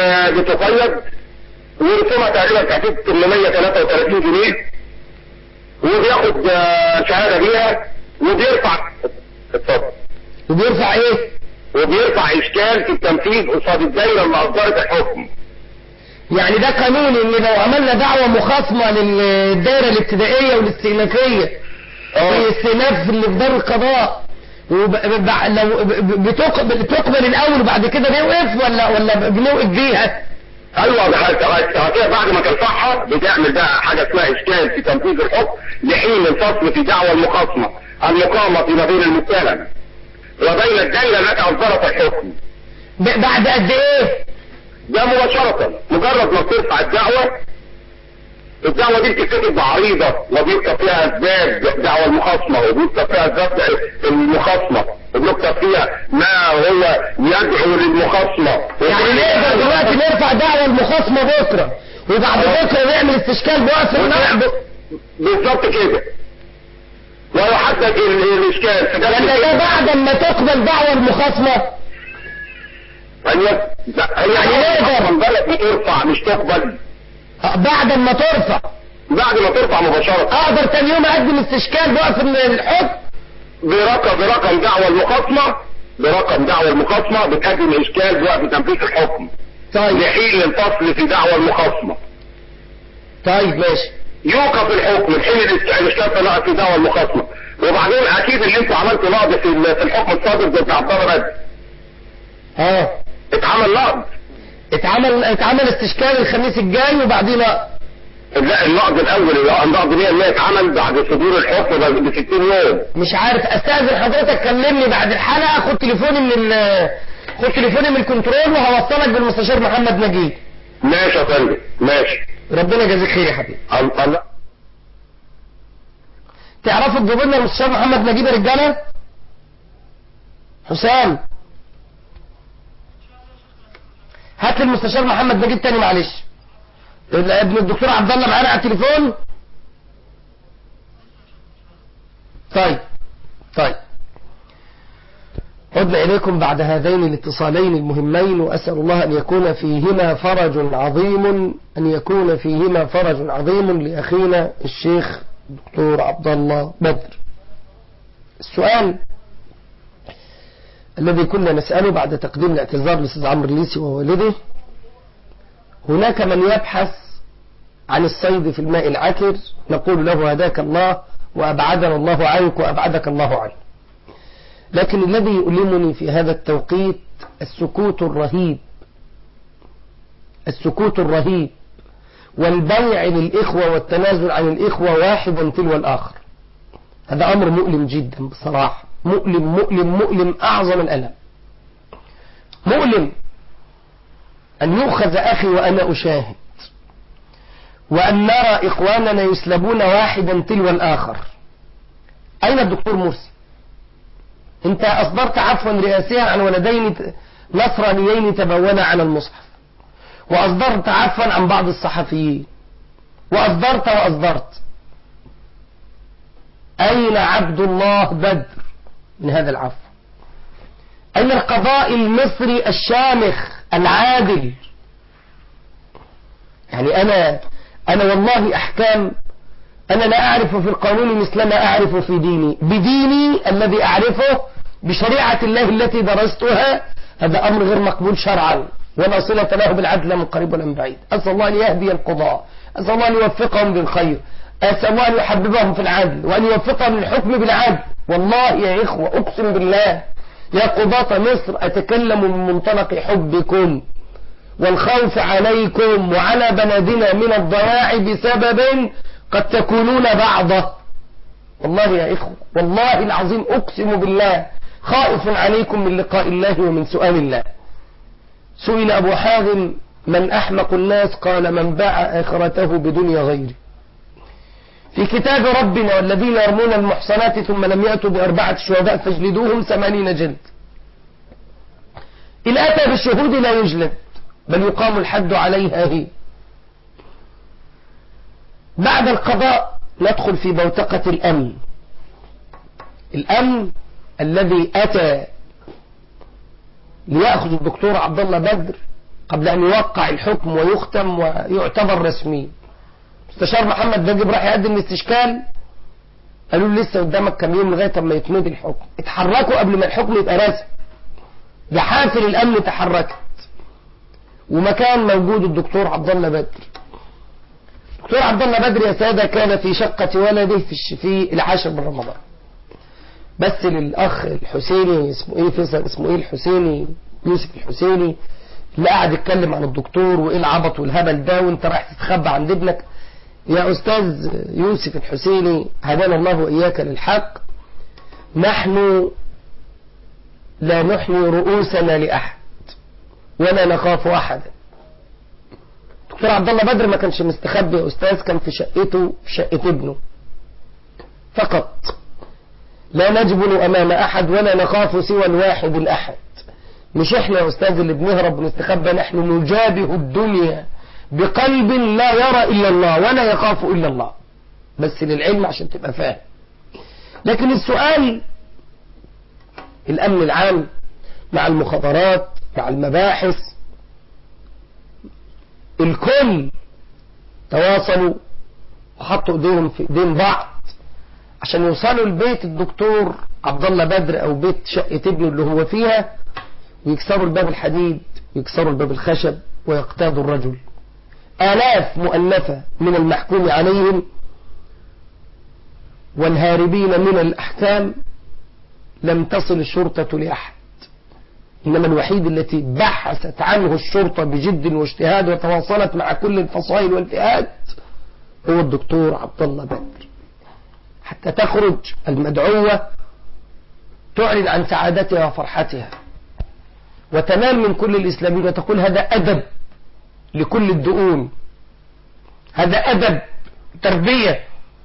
وبتقيد ورسومها تقريبا تحديد 833 جنيه وبياخد آه، شهاده بيها وبيرفع اتفضل وبيرفع ايه وبيرفع اشكال في التنفيذ قصاد الدايره اللي اصدرت الحكم يعني ده قانوني ان لو عملنا دعوة مخاصمة للدائرة الابتدائية والاستئنافية في استئناف اللي في دار القضاء وب... ب... لو ب- ب- بتقبل تقبل الاول وبعد كده نوقف ولا ولا بنوقف بيها ايوه ده حضرتك- حضرتك بعد ما ترفعها بتعمل بقى حاجه اسمها اشكال في تنفيذ الحكم لحين الفصل في دعوى المخاصمه المقامه ما بين المتهم وبين الدائره التي اصدرت الحكم ب... بعد قد ايه ده مباشره مجرد ما بترفع الدعوه الدعوه دي بتتكتب بعريضه وبيكتب فيها اسباب دعوى المخاصمه وبيكتب فيها اسباب المخاصمه وبيكتب فيها ما هو يدعو للمخاصمه يعني نقدر دلوقتي نرفع دعوة المخاصمة بكرة وبعد بكرة نعمل استشكال بوقف النقد بالظبط كده ويحدد ال- الاشكال في ده ولا ده بعد ما تقبل دعوة المخاصمة ايوه ده- هي يعني نقدر. من بلد ترفع مش تقبل آه، بعد ما ترفع بعد ما ترفع مباشره اقدر تاني يوم اقدم استشكال بوقف الحكم برقم برقم دعوى المخاصمه برقم دعوى المخاصمه بتقدم اشكال بوقت تنفيذ الحكم طيب لحين الفصل في دعوى المخاصمه طيب ماشي يوقف الحكم لحين الاست- الاشكال في في دعوى المخاصمه وبعدين اكيد اللي انت عملت نقض في ال- في الحكم الصادر ضد عبد الله بدر اه اتعمل نقض اتعمل اتعمل استشكال الخميس الجاي وبعدين لا النقد الاول اللي هو النقد اللي هي اتعمل بعد صدور الحكم ب 60 يوم مش عارف استاذن حضرتك كلمني بعد الحلقه خد تليفوني من ال خد تليفوني من الكنترول وهوصلك بالمستشار محمد نجيب ماشي يا فندم ماشي ربنا يجازيك خير يا حبيبي ال- ال- تعرفوا تجيبوا لنا المستشار محمد نجيب يا رجاله حسام هات لي المستشار محمد نجيب تاني معلش ال- ابن الدكتور عبد الله معانا على التليفون طيب طيب عدنا إليكم بعد هذين الاتصالين المهمين وأسأل الله أن يكون فيهما فرج عظيم أن يكون فيهما فرج عظيم لأخينا الشيخ دكتور عبد الله بدر السؤال الذي كنا نسأله بعد تقديم الاعتذار لأستاذ عمرو الليسي ووالده هناك من يبحث عن الصيد في الماء العكر نقول له هداك الله وأبعدنا الله عنك وأبعدك الله عنه لكن الذي يؤلمني في هذا التوقيت السكوت الرهيب السكوت الرهيب والبيع للإخوة والتنازل عن الإخوة واحدا تلو الآخر هذا أمر مؤلم جدا بصراحة مؤلم مؤلم مؤلم أعظم الألم مؤلم أن يؤخذ أخي وأنا أشاهد وأن نرى إخواننا يسلبون واحدا تلو الآخر أين الدكتور مرسي أنت أصدرت عفوا رئاسيا عن ولدين نصرانيين تبونا على المصحف وأصدرت عفوا عن بعض الصحفيين وأصدرت وأصدرت أين عبد الله بدر من هذا العفو أين القضاء المصري الشامخ العادل يعني أنا أنا والله أحكام أنا لا أعرف في القانون مثل ما أعرف في ديني بديني الذي أعرفه بشريعة الله التي درستها هذا أمر غير مقبول شرعا ولا صلة له بالعدل من قريب ولا من بعيد أسأل الله أن يهدي القضاء أسأل الله أن يوفقهم للخير أسأل الله أن يحببهم في العدل وأن يوفقهم للحكم بالعدل والله يا إخوة أقسم بالله يا قضاة مصر أتكلم من منطلق حبكم والخوف عليكم وعلى بلدنا من الضياع بسبب قد تكونون بعضه والله يا إخوة والله العظيم أقسم بالله خائف عليكم من لقاء الله ومن سؤال الله سئل أبو حازم من أحمق الناس قال من باع آخرته بدنيا غيره في كتاب ربنا والذين يرمون المحصنات ثم لم يأتوا بأربعة شهداء فاجلدوهم ثمانين جلد إن أتى بالشهود لا يجلد بل يقام الحد عليها هي بعد القضاء ندخل في بوتقة الأمن الأمن الذي أتى ليأخذ الدكتور عبد الله بدر قبل أن يوقع الحكم ويختم ويعتبر رسمي مستشار محمد نجيب راح يقدم استشكال قالوا له لسه قدامك كام يوم لغايه اما يتمضي الحكم اتحركوا قبل ما الحكم يبقى رسمي جحافل الامن تحركت ومكان موجود الدكتور عبد الله بدر الدكتور عبد الله بدر يا ساده كان في شقه ولده في الش- في العاشر من رمضان بس للاخ الحسيني اسمه ايه فيصل اسمه ايه الحسيني يوسف الحسيني اللي قاعد يتكلم عن الدكتور وايه العبط والهبل ده وانت رايح تتخبى عند ابنك يا استاذ يوسف الحسيني هدانا الله واياك للحق نحن لا نحني رؤوسنا لاحد ولا نخاف احدا دكتور عبد الله بدر ما كانش مستخبي يا استاذ كان في شقته في شقه ابنه فقط لا نجبن امام احد ولا نخاف سوى الواحد الاحد مش احنا يا استاذ اللي بنهرب ونستخبى نحن نجابه الدنيا بقلب لا يرى الا الله ولا يخاف الا الله بس للعلم عشان تبقى فاهم لكن السؤال الامن العام مع المخابرات مع المباحث الكل تواصلوا وحطوا ايديهم في ايدين بعض عشان يوصلوا لبيت الدكتور عبد الله بدر او بيت شقه ابنه اللي هو فيها ويكسروا الباب الحديد ويكسروا الباب الخشب ويقتادوا الرجل آلاف مؤلفة من المحكوم عليهم والهاربين من الأحكام لم تصل الشرطة لأحد إنما الوحيد التي بحثت عنه الشرطة بجد واجتهاد وتواصلت مع كل الفصائل والفئات هو الدكتور عبد الله بدر حتى تخرج المدعوة تعلن عن سعادتها وفرحتها وتنال من كل الإسلاميين وتقول هذا أدب لكل الدؤون هذا أدب تربية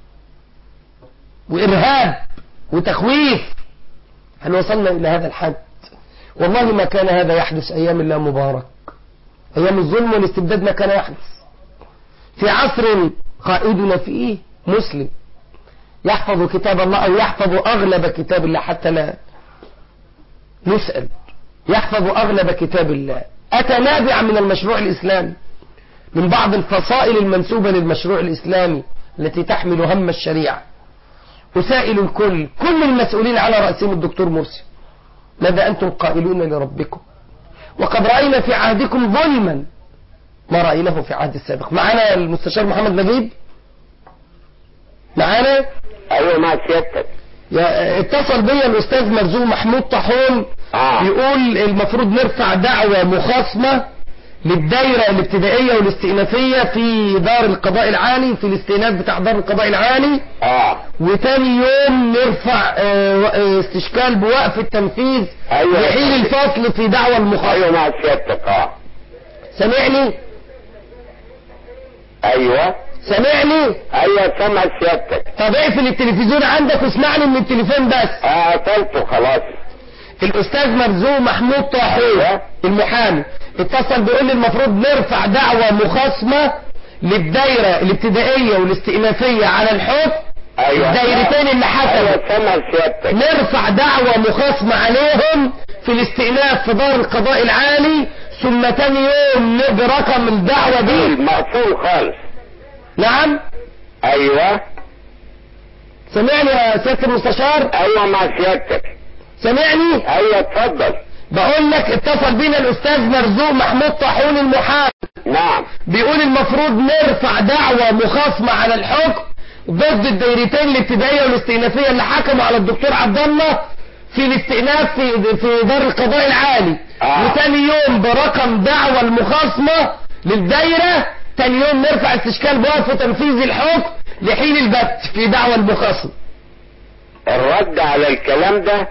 وإرهاب وتخويف هل وصلنا إلى هذا الحد والله ما كان هذا يحدث أيام الله مبارك أيام الظلم والاستبداد ما كان يحدث في عصر قائدنا فيه مسلم يحفظ كتاب الله أو يحفظ أغلب كتاب الله حتى لا نسأل يحفظ أغلب كتاب الله أتى نابعا من المشروع الإسلامي من بعض الفصائل المنسوبة للمشروع الإسلامي التي تحمل هم الشريعة أسائل الكل كل المسؤولين على رأسهم الدكتور مرسي ماذا أنتم قائلون لربكم وقد رأينا في عهدكم ظلما ما رأيناه في عهد السابق معنا المستشار محمد نجيب معنا ايوه مع سيادتك يا- اتصل بيا الأستاذ مرزوق محمود طاحون اه يقول المفروض نرفع دعوة مخاصمة للدايرة الابتدائية والاستئنافية في دار القضاء العالي في الاستئناف بتاع دار القضاء العالي اه وتاني يوم نرفع آه، آه، استشكال بوقف التنفيذ أيوة. لحين الفصل في دعوة المخاصمة ايوه مع سيادتك اه سامعني ايوه سامعني ايوه سامع سيادتك طب اقفل التلفزيون عندك واسمعني من التليفون بس اه قتلته خلاص الاستاذ مرزوق محمود طاحون أيوة. المحامي اتصل بيقول لي المفروض نرفع دعوة مخاصمة للدايرة الابتدائية والاستئنافية على الحكم ايوه الدايرتين اللي حكموا ايوه سامع سيادتك نرفع دعوة مخاصمة عليهم في الاستئناف في دار القضاء العالي ثم تاني يوم نجي رقم الدعوة دي مقفول خالص نعم ايوه سمعني يا سيادة المستشار ايوه مع سيادتك سمعني ايوه اتفضل بقول لك اتصل بينا الاستاذ مرزوق محمود طاحون المحامي نعم بيقول المفروض نرفع دعوة مخاصمة على الحكم ضد الدايرتين الابتدائية والاستئنافية اللي حكموا على الدكتور عبد الله في الاستئناف في في دار القضاء العالي آه. وتاني يوم برقم دعوة المخاصمة للدايرة تاني يوم نرفع استشكال بوقف تنفيذ الحكم لحين البت في دعوة المخاصمة الرد على الكلام ده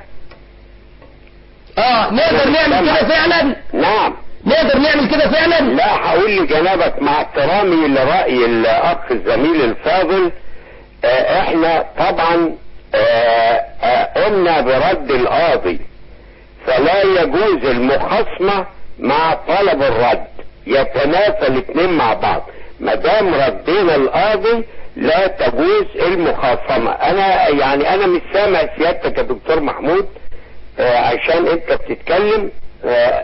اه نقدر نعمل كده فعلا نعم نقدر نعمل كده فعلا لا هقول لجنابك مع احترامي لرأي الأخ الزميل الفاضل آه، احنا طبعا آه، آه، قمنا برد القاضي فلا يجوز المخاصمة مع طلب الرد يتنافى الاثنين مع بعض ما دام ردينا القاضي لا تجوز المخاصمة انا يعني انا مش سامع سيادتك يا دكتور محمود آه، عشان انت بتتكلم آه،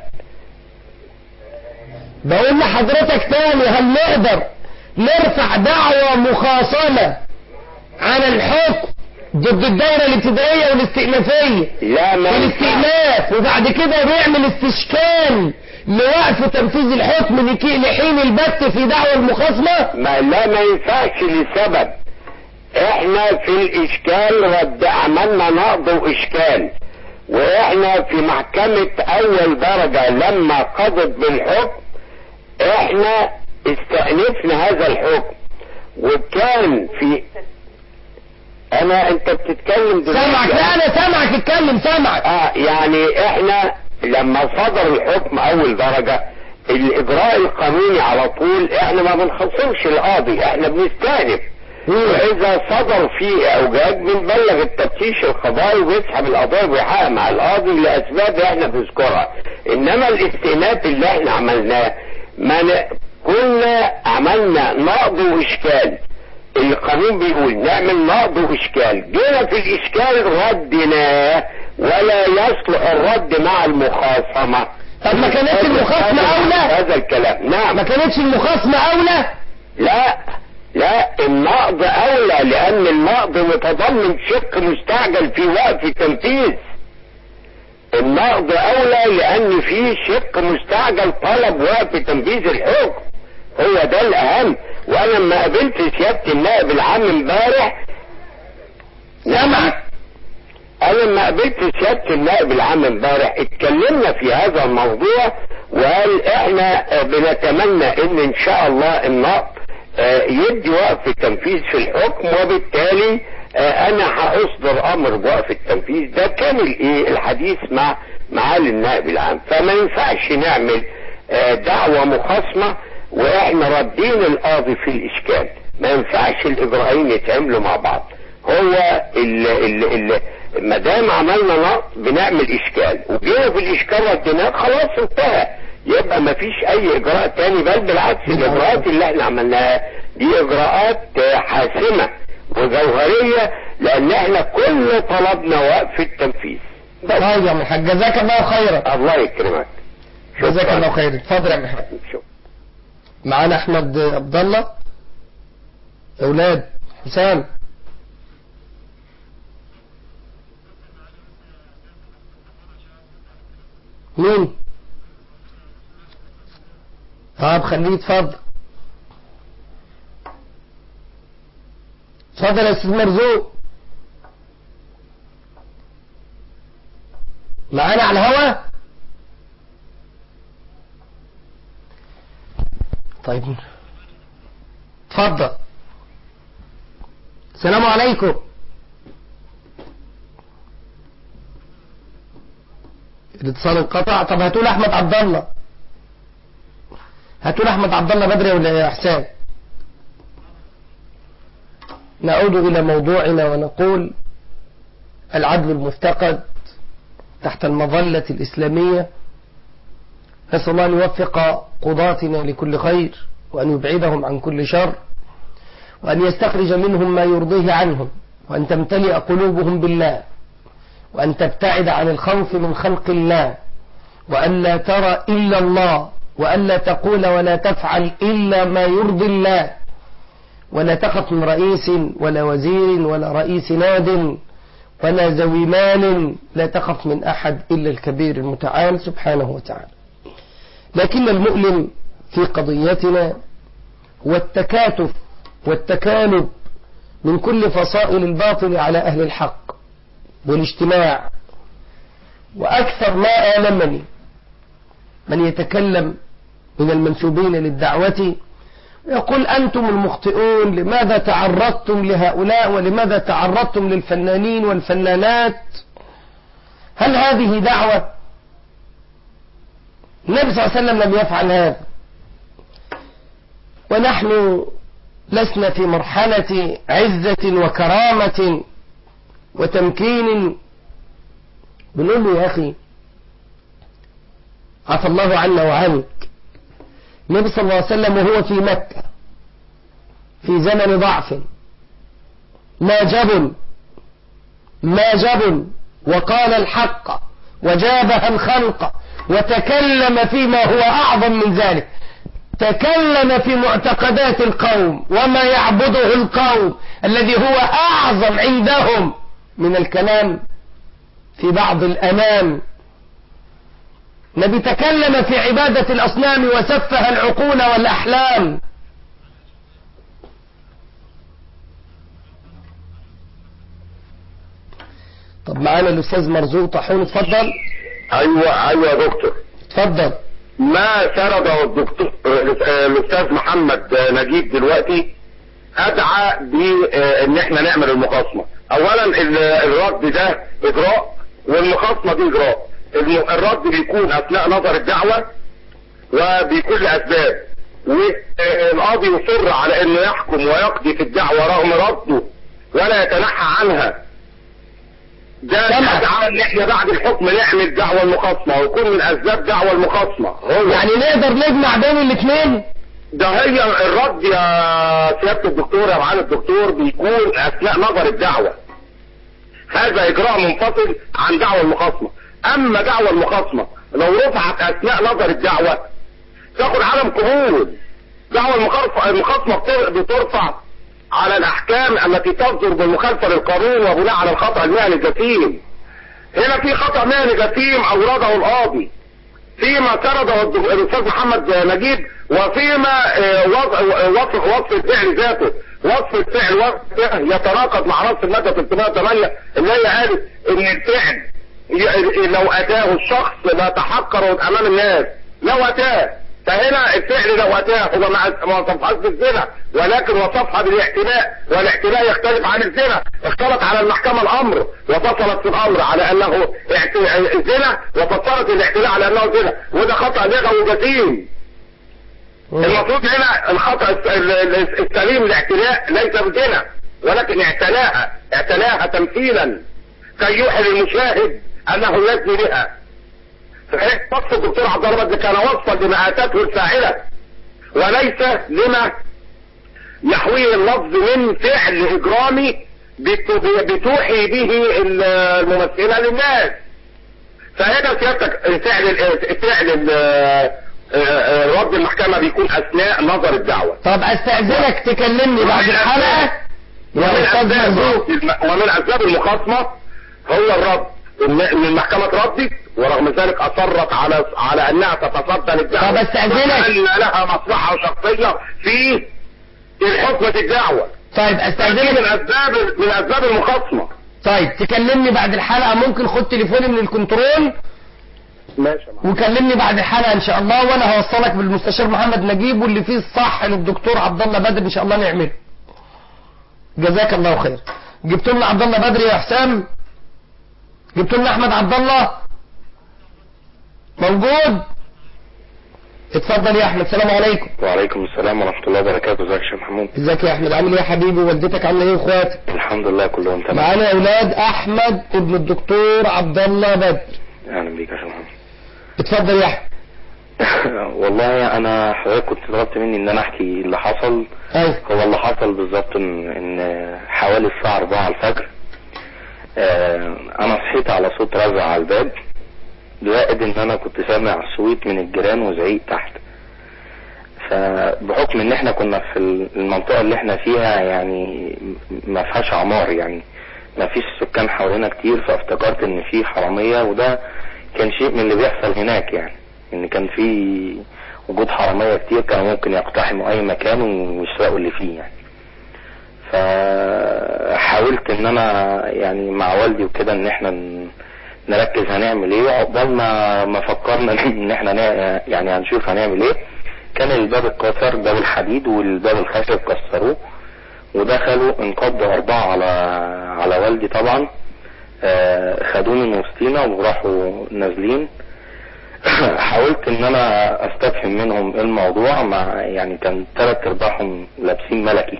بقول لحضرتك تاني هل نقدر نرفع دعوة مخاصمة على الحكم ضد الدورة الابتدائية والاستئنافية لا ما في ينفعش. الاستئناف وبعد كده بيعمل استشكال لوقف تنفيذ الحكم لكي- لحين البت في دعوى المخاصمة ما لا ما ينفعش لسبب احنا في الاشكال رد عملنا نقض واشكال واحنا في محكمة اول درجة لما قضت بالحكم احنا استأنفنا هذا الحكم وكان في انا انت بتتكلم دلوقتي سامعك لا انا سامعك اتكلم سامعك اه يعني احنا لما صدر الحكم اول درجة الاجراء القانوني على طول احنا ما بنخصمش القاضي احنا بنستأنف واذا صدر فيه اوجاج بنبلغ التفتيش القضائي وبيسحب القضايا ويحقق مع القاضي لاسباب احنا بنذكرها انما الاستئناف اللي احنا عملناه ما ن... كنا عملنا نقض واشكال القانون بيقول نعمل نقض واشكال جينا في الاشكال ردناه ولا يصلح الرد مع المخاصمة طب ما كانتش المخاصمة أولى؟ هذا الكلام نعم ما كانتش المخاصمة اولى لا لا النقض اولى لان النقض متضمن شق مستعجل في وقف التنفيذ النقض اولى لان فيه شق مستعجل طلب وقف تنفيذ الحكم هو ده الاهم وانا لما قابلت سيادة النائب العام امبارح سامعك انا لما قابلت سيادة النائب العام امبارح اتكلمنا في هذا الموضوع وقال احنا آه، بنتمنى ان ان شاء الله النقض آه، يدي وقف التنفيذ في الحكم وبالتالي آه، انا هاصدر امر بوقف التنفيذ ده كان الايه الحديث مع معالي النائب العام فما ينفعش نعمل آه، دعوة مخاصمة واحنا ردين القاضي في الاشكال ما ينفعش الاجراءين يتعملوا مع بعض هو ال ال ال ما دام عملنا نقض بنعمل اشكال وجينا في الاشكال رديناه خلاص انتهى يبقى ما فيش اي اجراء تاني بل بالعكس الاجراءات اللي احنا عملناها دي اجراءات آه، حاسمة وجوهرية لان احنا كل طلبنا وقف التنفيذ بس طيب يا عم الحاج جزاك الله خيرا الله يكرمك جزاك الله خيرا اتفضل يا عم الحاج شكرا معانا احمد عبد الله يا اولاد حسام مين طب خليه يتفضل اتفضل يا استاذ مرزوق معانا على الهوا طيب اتفضل السلام عليكم الاتصال انقطع طب هاتوا لي احمد عبد الله هاتوا لي احمد عبد الله بدري ولا يا حسام نعود الى موضوعنا ونقول العدل المفتقد تحت المظلة الإسلامية نسأل الله أن يوفق قضاتنا لكل خير وأن يبعدهم عن كل شر وأن يستخرج منهم ما يرضيه عنهم وأن تمتلئ قلوبهم بالله وأن تبتعد عن الخوف من خلق الله وأن لا ترى إلا الله وأن لا تقول ولا تفعل إلا ما يرضي الله ولا تخف من رئيس ولا وزير ولا رئيس ناد ولا ذوي مال لا تخف من أحد إلا الكبير المتعال سبحانه وتعالى لكن المؤلم في قضيتنا هو التكاتف والتكالب من كل فصائل الباطل على أهل الحق والاجتماع وأكثر ما آلمني من يتكلم من المنسوبين للدعوة يقول أنتم المخطئون لماذا تعرضتم لهؤلاء ولماذا تعرضتم للفنانين والفنانات هل هذه دعوة النبي صلى الله عليه وسلم لم يفعل هذا ونحن لسنا في مرحلة عزة وكرامة وتمكين بنقول له يا أخي عفى الله عنا وعنك النبي صلى الله عليه وسلم وهو في مكة في زمن ضعف ما جبن ما جبن وقال الحق وجابه الخلق وتكلم فيما هو أعظم من ذلك تكلم في معتقدات القوم وما يعبده القوم الذي هو أعظم عندهم من الكلام في بعض الأنام النبي تكلم في عبادة الأصنام وسفه العقول والأحلام طب معانا الأستاذ مرزوق طاحون اتفضل ايوه ايوه يا دكتور اتفضل ما سرده الدكتور الاستاذ محمد نجيب دلوقتي ادعى بان احنا نعمل المخاصمه اولا ال- الرد ده اجراء والمخاصمه دي اجراء الم- الرد بيكون اثناء نظر الدعوه وبيكون لاسباب والقاضي يصر على انه يحكم ويقضي في الدعوه رغم رده ولا يتنحى عنها ده سمع. ادعى ان احنا بعد الحكم نعمل دعوه المخاصمه ويكون من اسباب دعوه المخاصمه هو يعني نقدر نجمع بين الاثنين ده هي الرد يا سيادة الدكتور يا معالي الدكتور بيكون اثناء نظر الدعوة هذا اجراء منفصل عن دعوة المخاصمة اما دعوة المخاصمة لو رفعت اثناء نظر الدعوة تاخد عدم قبول دعوة المخاصمة المخاصمة بتر- بترفع على الاحكام التي تصدر بالمخالفة للقانون وبناء على الخطأ المهني الجسيم هنا في خطأ مهني جسيم اورده القاضي فيما سرده الدك- الاستاذ محمد نجيب وفيما آه، وضع- وصف وصف الفعل ذاته وصف الفعل وصف فعل يتناقض مع نص الماده 308 اللي هي قالت ان الفعل ي- لو اتاه الشخص لا تحقر امام الناس لو اتاه فهنا الفعل لو اتاه هو ما ما وصفهاش بالزنا ولكن وصفها بالاعتداء والاعتداء يختلف عن الزنا اختلط على المحكمة الامر وفصلت في الامر على انه اعت- زنا وفصلت الاعتداء على انه زنا وده خطأ لغوي جسيم المفروض هنا الخطأ الس- ال- ال- السليم الاعتداء ليس بزنا ولكن اعتلاها اعتلاها تمثيلا كي يوحي للمشاهد انه يزني بها صحيح وصف الدكتور عبد الله بدر كان وصفا لما اتته الفاعله وليس لما يحويه اللفظ من فعل اجرامي بت- بتوحي به ال- الممثله للناس فهنا سيادتك الفعل ال- فعل ال- آه، رد المحكمة بيكون أثناء نظر الدعوة طب استأذنك تكلمني بعد ومن الحلقة يا ومن أستاذ أسباب مرزوق رد الم- ومن أسباب المخاصمة هو الرد إن إن المحكمة ردت ورغم ذلك أصرت على على أنها تتصدى للدعوة طب أستأذنك. أن لها مصلحة شخصية في الحكم في الدعوة طيب دي من استأذنك أسباب من أسباب المخاصمة طيب تكلمني بعد الحلقة ممكن خد تليفوني من الكنترول ماشي يا معلم. وكلمني بعد الحلقة ان شاء الله وانا هوصلك بالمستشار محمد نجيب واللي فيه الصح للدكتور عبد الله بدر ان شاء الله نعمله جزاك الله خير جبت لنا عبد الله بدر يا حسام جبت لنا احمد عبد الله موجود اتفضل يا احمد السلام عليكم وعليكم السلام ورحمة الله وبركاته ازيك يا شيخ محمود ازيك يا احمد عامل ايه يا حبيبي والدتك عامله ايه واخواتك الحمد لله كلهم تمام معانا اولاد احمد ابن الدكتور عبد الله بدر اهلا بيك يا شيخ محمود اتفضل يا احمد والله انا حضرتك كنت طلبت مني ان انا احكي اللي حصل ايوه هو اللي حصل بالظبط ان ان حوالي الساعة 4 الفجر آه، انا صحيت على صوت رزع على الباب زائد ان انا كنت سامع صويت من الجيران وزعيق تحت فبحكم ان احنا كنا في المنطقة اللي احنا فيها يعني ما فيهاش عمار يعني ما فيش سكان حوالينا كتير فافتكرت ان في حرامية وده كان شيء من اللي بيحصل هناك يعني ان كان في وجود حرامية كتير كانوا ممكن يقتحموا اي مكان ويسرقوا اللي فيه يعني فحاولت ان انا يعني مع والدي وكده ان احنا ن- نركز هنعمل ايه وعقبال ما ما فكرنا ان احنا نا- يعني هنشوف هنعمل ايه كان الباب اتكسر باب الحديد والباب الخشب كسروه ودخلوا انقضوا اربعة على على والدي طبعا آه، خدوني من وسطينا وراحوا نازلين حاولت ان انا استفهم منهم ايه الموضوع مع يعني كان تلات ارباعهم لابسين ملكي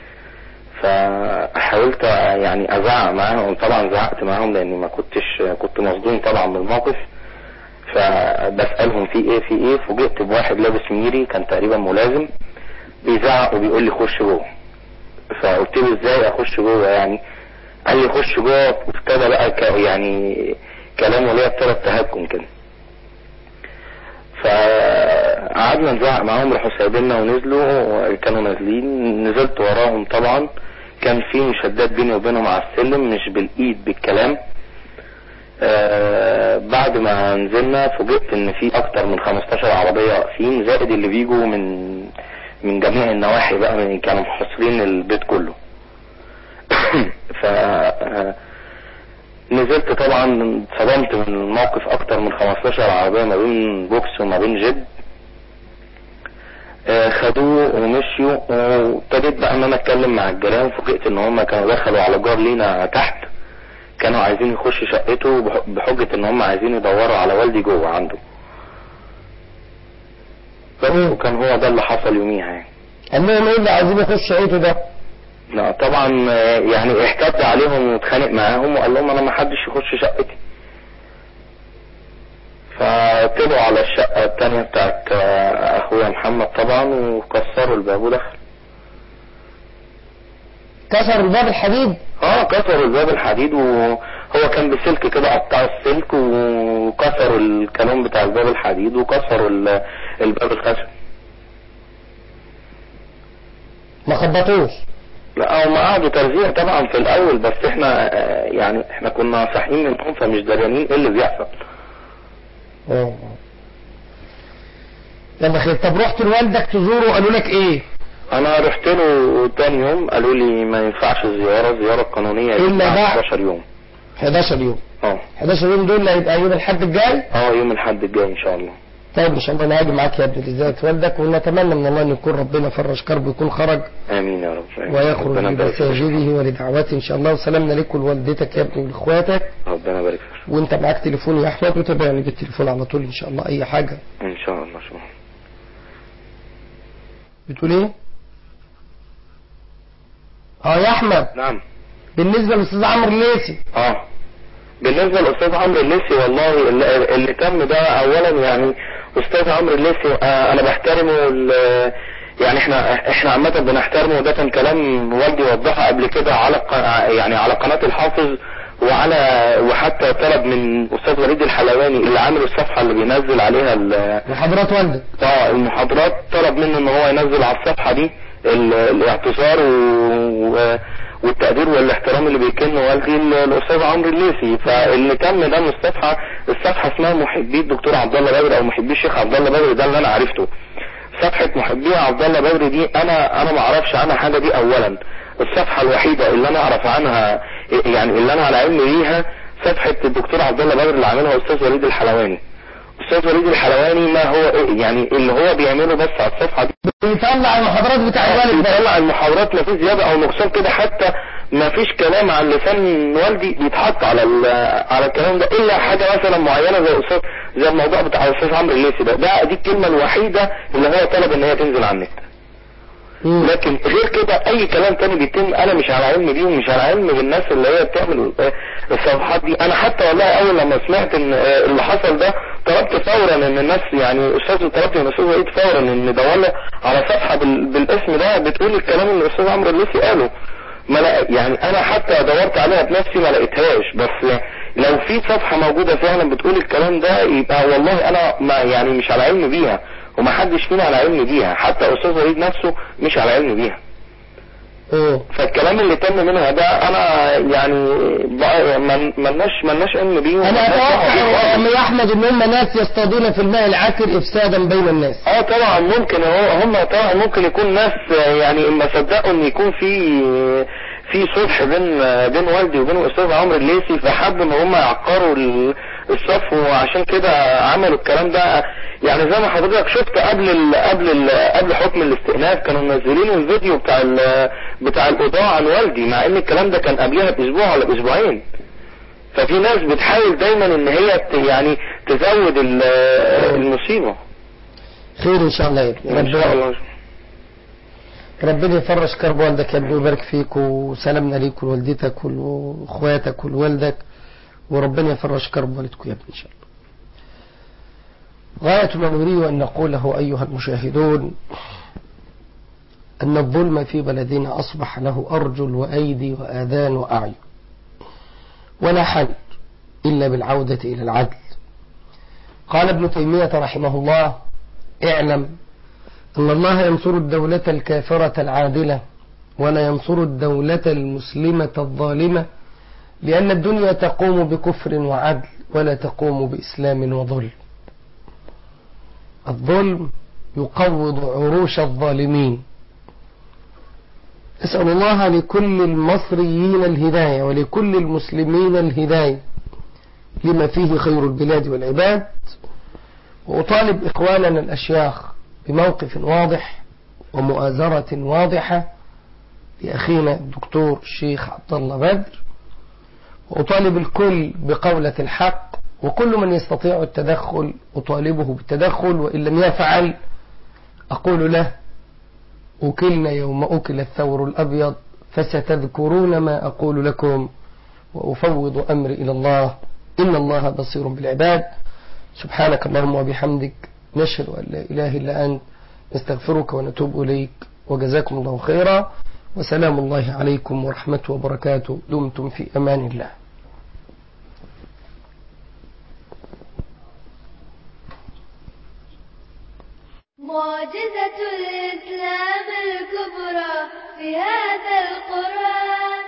فحاولت يعني ازعق معاهم طبعا زعقت معاهم لاني ما كنتش كنت مصدوم طبعا بالموقف فبسألهم في ايه في ايه فوجئت بواحد لابس ميري كان تقريبا ملازم بيزعق وبيقول لي خش جوه فقلت له ازاي اخش جوه يعني قال لي خش جوه وابتدى بقى ك- يعني كلامه ليا ابتدى التهكم كده فقعدنا نزعق معاهم راحوا سايبيننا ونزلوا كانوا نازلين نزلت وراهم طبعا كان في مشادات بيني وبينهم على السلم مش بالايد بالكلام آه بعد ما نزلنا فوجئت ان في اكتر من 15 عربية واقفين زائد اللي بيجوا من من جميع النواحي بقى من كانوا محاصرين البيت كله ف آه، نزلت طبعا صدمت من الموقف اكتر من 15 عربية ما بين بوكس وما بين جيب آه، خدوه ومشيوا وابتديت بقى ان انا اتكلم مع الجيران فوجئت ان هم كانوا دخلوا على جار لينا تحت كانوا عايزين يخشوا شقته بح- بحجة ان هم عايزين يدوروا على والدي جوه عنده بس وكان هو ده اللي حصل يوميها يعني قال لهم ايه اللي عايزين يخش شقته ده لا طبعا آه، يعني احتد عليهم واتخانق معاهم وقال لهم انا ما حدش يخش شقتي فطلعوا على الشقة التانية بتاعت آه، اخويا محمد طبعا وكسروا الباب ودخلوا كسر الباب الحديد اه كسروا الباب الحديد وهو كان بسلك كده قطعوا السلك وكسروا الكالون بتاع الباب الحديد وكسروا ال- الباب الخشب ما خبطوش لا هم قعدوا ترزيع طبعا في الاول بس احنا آه، يعني احنا كنا صاحيين من النوم فمش دريانين ايه اللي بيحصل اه يلا خير طب رحت لوالدك تزوره قالوا لك ايه انا رحت له تاني يوم قالوا لي ما ينفعش الزيارة الزيارة القانونية إلا بعد بعد- 11 يوم 11 يوم اه 11 يوم دول هيبقى يوم الحد الجاي اه يوم الحد الجاي ان شاء الله طيب ان شاء الله انا هاجي معاك يا ابني لزيارة والدك ونتمنى من الله ان يكون ربنا فرج كربه يكون خرج امين يا رب ويخرج ربنا يبارك فيك. لمساجده ولدعواته ان شاء الله وسلامنا لك ولوالدتك يا ابني ولاخواتك ربنا يبارك فيك وانت معاك تليفون يا احمد وتابعني بالتليفون على طول ان شاء الله اي حاجه ان شاء الله شكرا بتقول ايه اه يا احمد نعم بالنسبه للاستاذ عمرو الليثي اه بالنسبة لأستاذ عمرو الليثي والله اللي, اللي تم ده أولا يعني أستاذ عمرو الليثي آه أنا بحترمه ال- يعني احنا احنا عامة بنحترمه وده كان كلام والدي وضحه قبل كده على الق- يعني على قناة الحافظ وعلى وحتى طلب من أستاذ وليد الحلواني اللي عامل الصفحة اللي بينزل عليها ال- محاضرات والدك اه المحاضرات طلب منه ان هو ينزل على الصفحة دي ال- الاعتذار و... و... والتقدير والاحترام اللي بيكن والدي ال- الاستاذ عمرو الليثي فاللي تم ده من الصفحة الصفحة اسمها محبي الدكتور عبد الله بدر او محبي الشيخ عبد الله بدر ده اللي انا عرفته صفحة محبي عبد الله بدر دي انا انا ما اعرفش عنها حاجة دي اولا الصفحة الوحيدة اللي انا اعرف عنها يعني اللي انا على علم بيها صفحة الدكتور عبد الله بدر اللي عاملها استاذ وليد الحلواني استاذ وليد الحلواني ما هو إيه؟ يعني اللي هو بيعمله بس على الصفحة دي بيطلع المحاضرات بتاع الوالد ده بيطلع المحاضرات ما فيش زيادة او نقصان كده حتى ما فيش كلام عن لسان والدي بيتحط على ال- على الكلام ده الا حاجة مثلا معينة زي استاذ زي الموضوع بتاع الاستاذ عمرو الليثي ده ده دي الكلمة الوحيدة اللي هو طلب ان هي تنزل على النت مم. لكن غير كده اي كلام تاني بيتم انا مش على علم بيه ومش على علم بالناس اللي هي بتعمل آه، الصفحات دي انا حتى والله اول لما سمعت ان آه، اللي حصل ده طلبت فورا ان الناس يعني استاذ طلبت من الاستاذ وليد فورا ان دور على صفحه بال- بالاسم ده بتقول الكلام اللي الاستاذ عمرو الليثي قاله ما لا يعني انا حتى دورت عليها بنفسي ما لقيتهاش بس لو في صفحة موجودة فعلا بتقول الكلام ده يبقى والله انا ما يعني مش على علم بيها ومحدش فينا على علم بيها حتى استاذ وليد نفسه مش على علم بيها مم. فالكلام اللي تم منها ده انا يعني بقى من- ملناش ملناش علم بيه انا وملناش اتوقع دعوة بيه خالص. يا احمد ان هم ناس يصطادون في الماء العكر افسادا بين الناس اه طبعا ممكن هو هم طبعا ممكن يكون ناس يعني ما صدقوا ان يكون في في صلح بين بين والدي وبين الاستاذ عمرو الليثي فحبوا ان هم يعقروا ال- الصف وعشان كده عملوا الكلام ده يعني زي ما حضرتك شفت قبل ال قبل ال قبل حكم الاستئناف كانوا منزلين الفيديو بتاع ال بتاع القضاء عن والدي مع ان الكلام ده كان قبلها باسبوع ولا باسبوعين ففي ناس بتحاول دايما ان هي ت- يعني تزود ال- المصيبه خير ان شاء الله يا ابني ان شاء ربنا الله ربنا يفرج كرب والدك يا ابني ويبارك فيك وسلامنا ليك ولوالدتك واخواتك ولوالدك وربنا يفرج كرب والدكم يا ابني ان شاء الله غاية ما نريد أن نقوله أيها المشاهدون أن الظلم في بلدنا أصبح له أرجل وأيدي وآذان وأعين ولا حل إلا بالعودة إلى العدل قال ابن تيمية رحمه الله اعلم أن الله ينصر الدولة الكافرة العادلة ولا ينصر الدولة المسلمة الظالمة لأن الدنيا تقوم بكفر وعدل ولا تقوم بإسلام وظلم الظلم يقوض عروش الظالمين أسأل الله لكل المصريين الهداية ولكل المسلمين الهداية لما فيه خير البلاد والعباد وأطالب إخواننا الأشياخ بموقف واضح ومؤازرة واضحة لأخينا الدكتور الشيخ عبد الله بدر وأطالب الكل بقولة الحق وكل من يستطيع التدخل أطالبه بالتدخل وإن لم يفعل أقول له أكلنا يوم أكل الثور الأبيض فستذكرون ما أقول لكم وأفوض أمري إلى الله إن الله بصير بالعباد سبحانك اللهم وبحمدك نشهد أن لا إله إلا أنت نستغفرك ونتوب إليك وجزاكم الله خيرا وسلام الله عليكم ورحمته وبركاته دمتم في أمان الله معجزة الإسلام الكبرى في هذا القرآن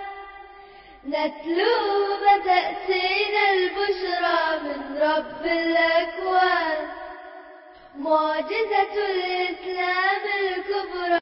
نتلو فتأتينا البشرى من رب الأكوان معجزة الإسلام الكبرى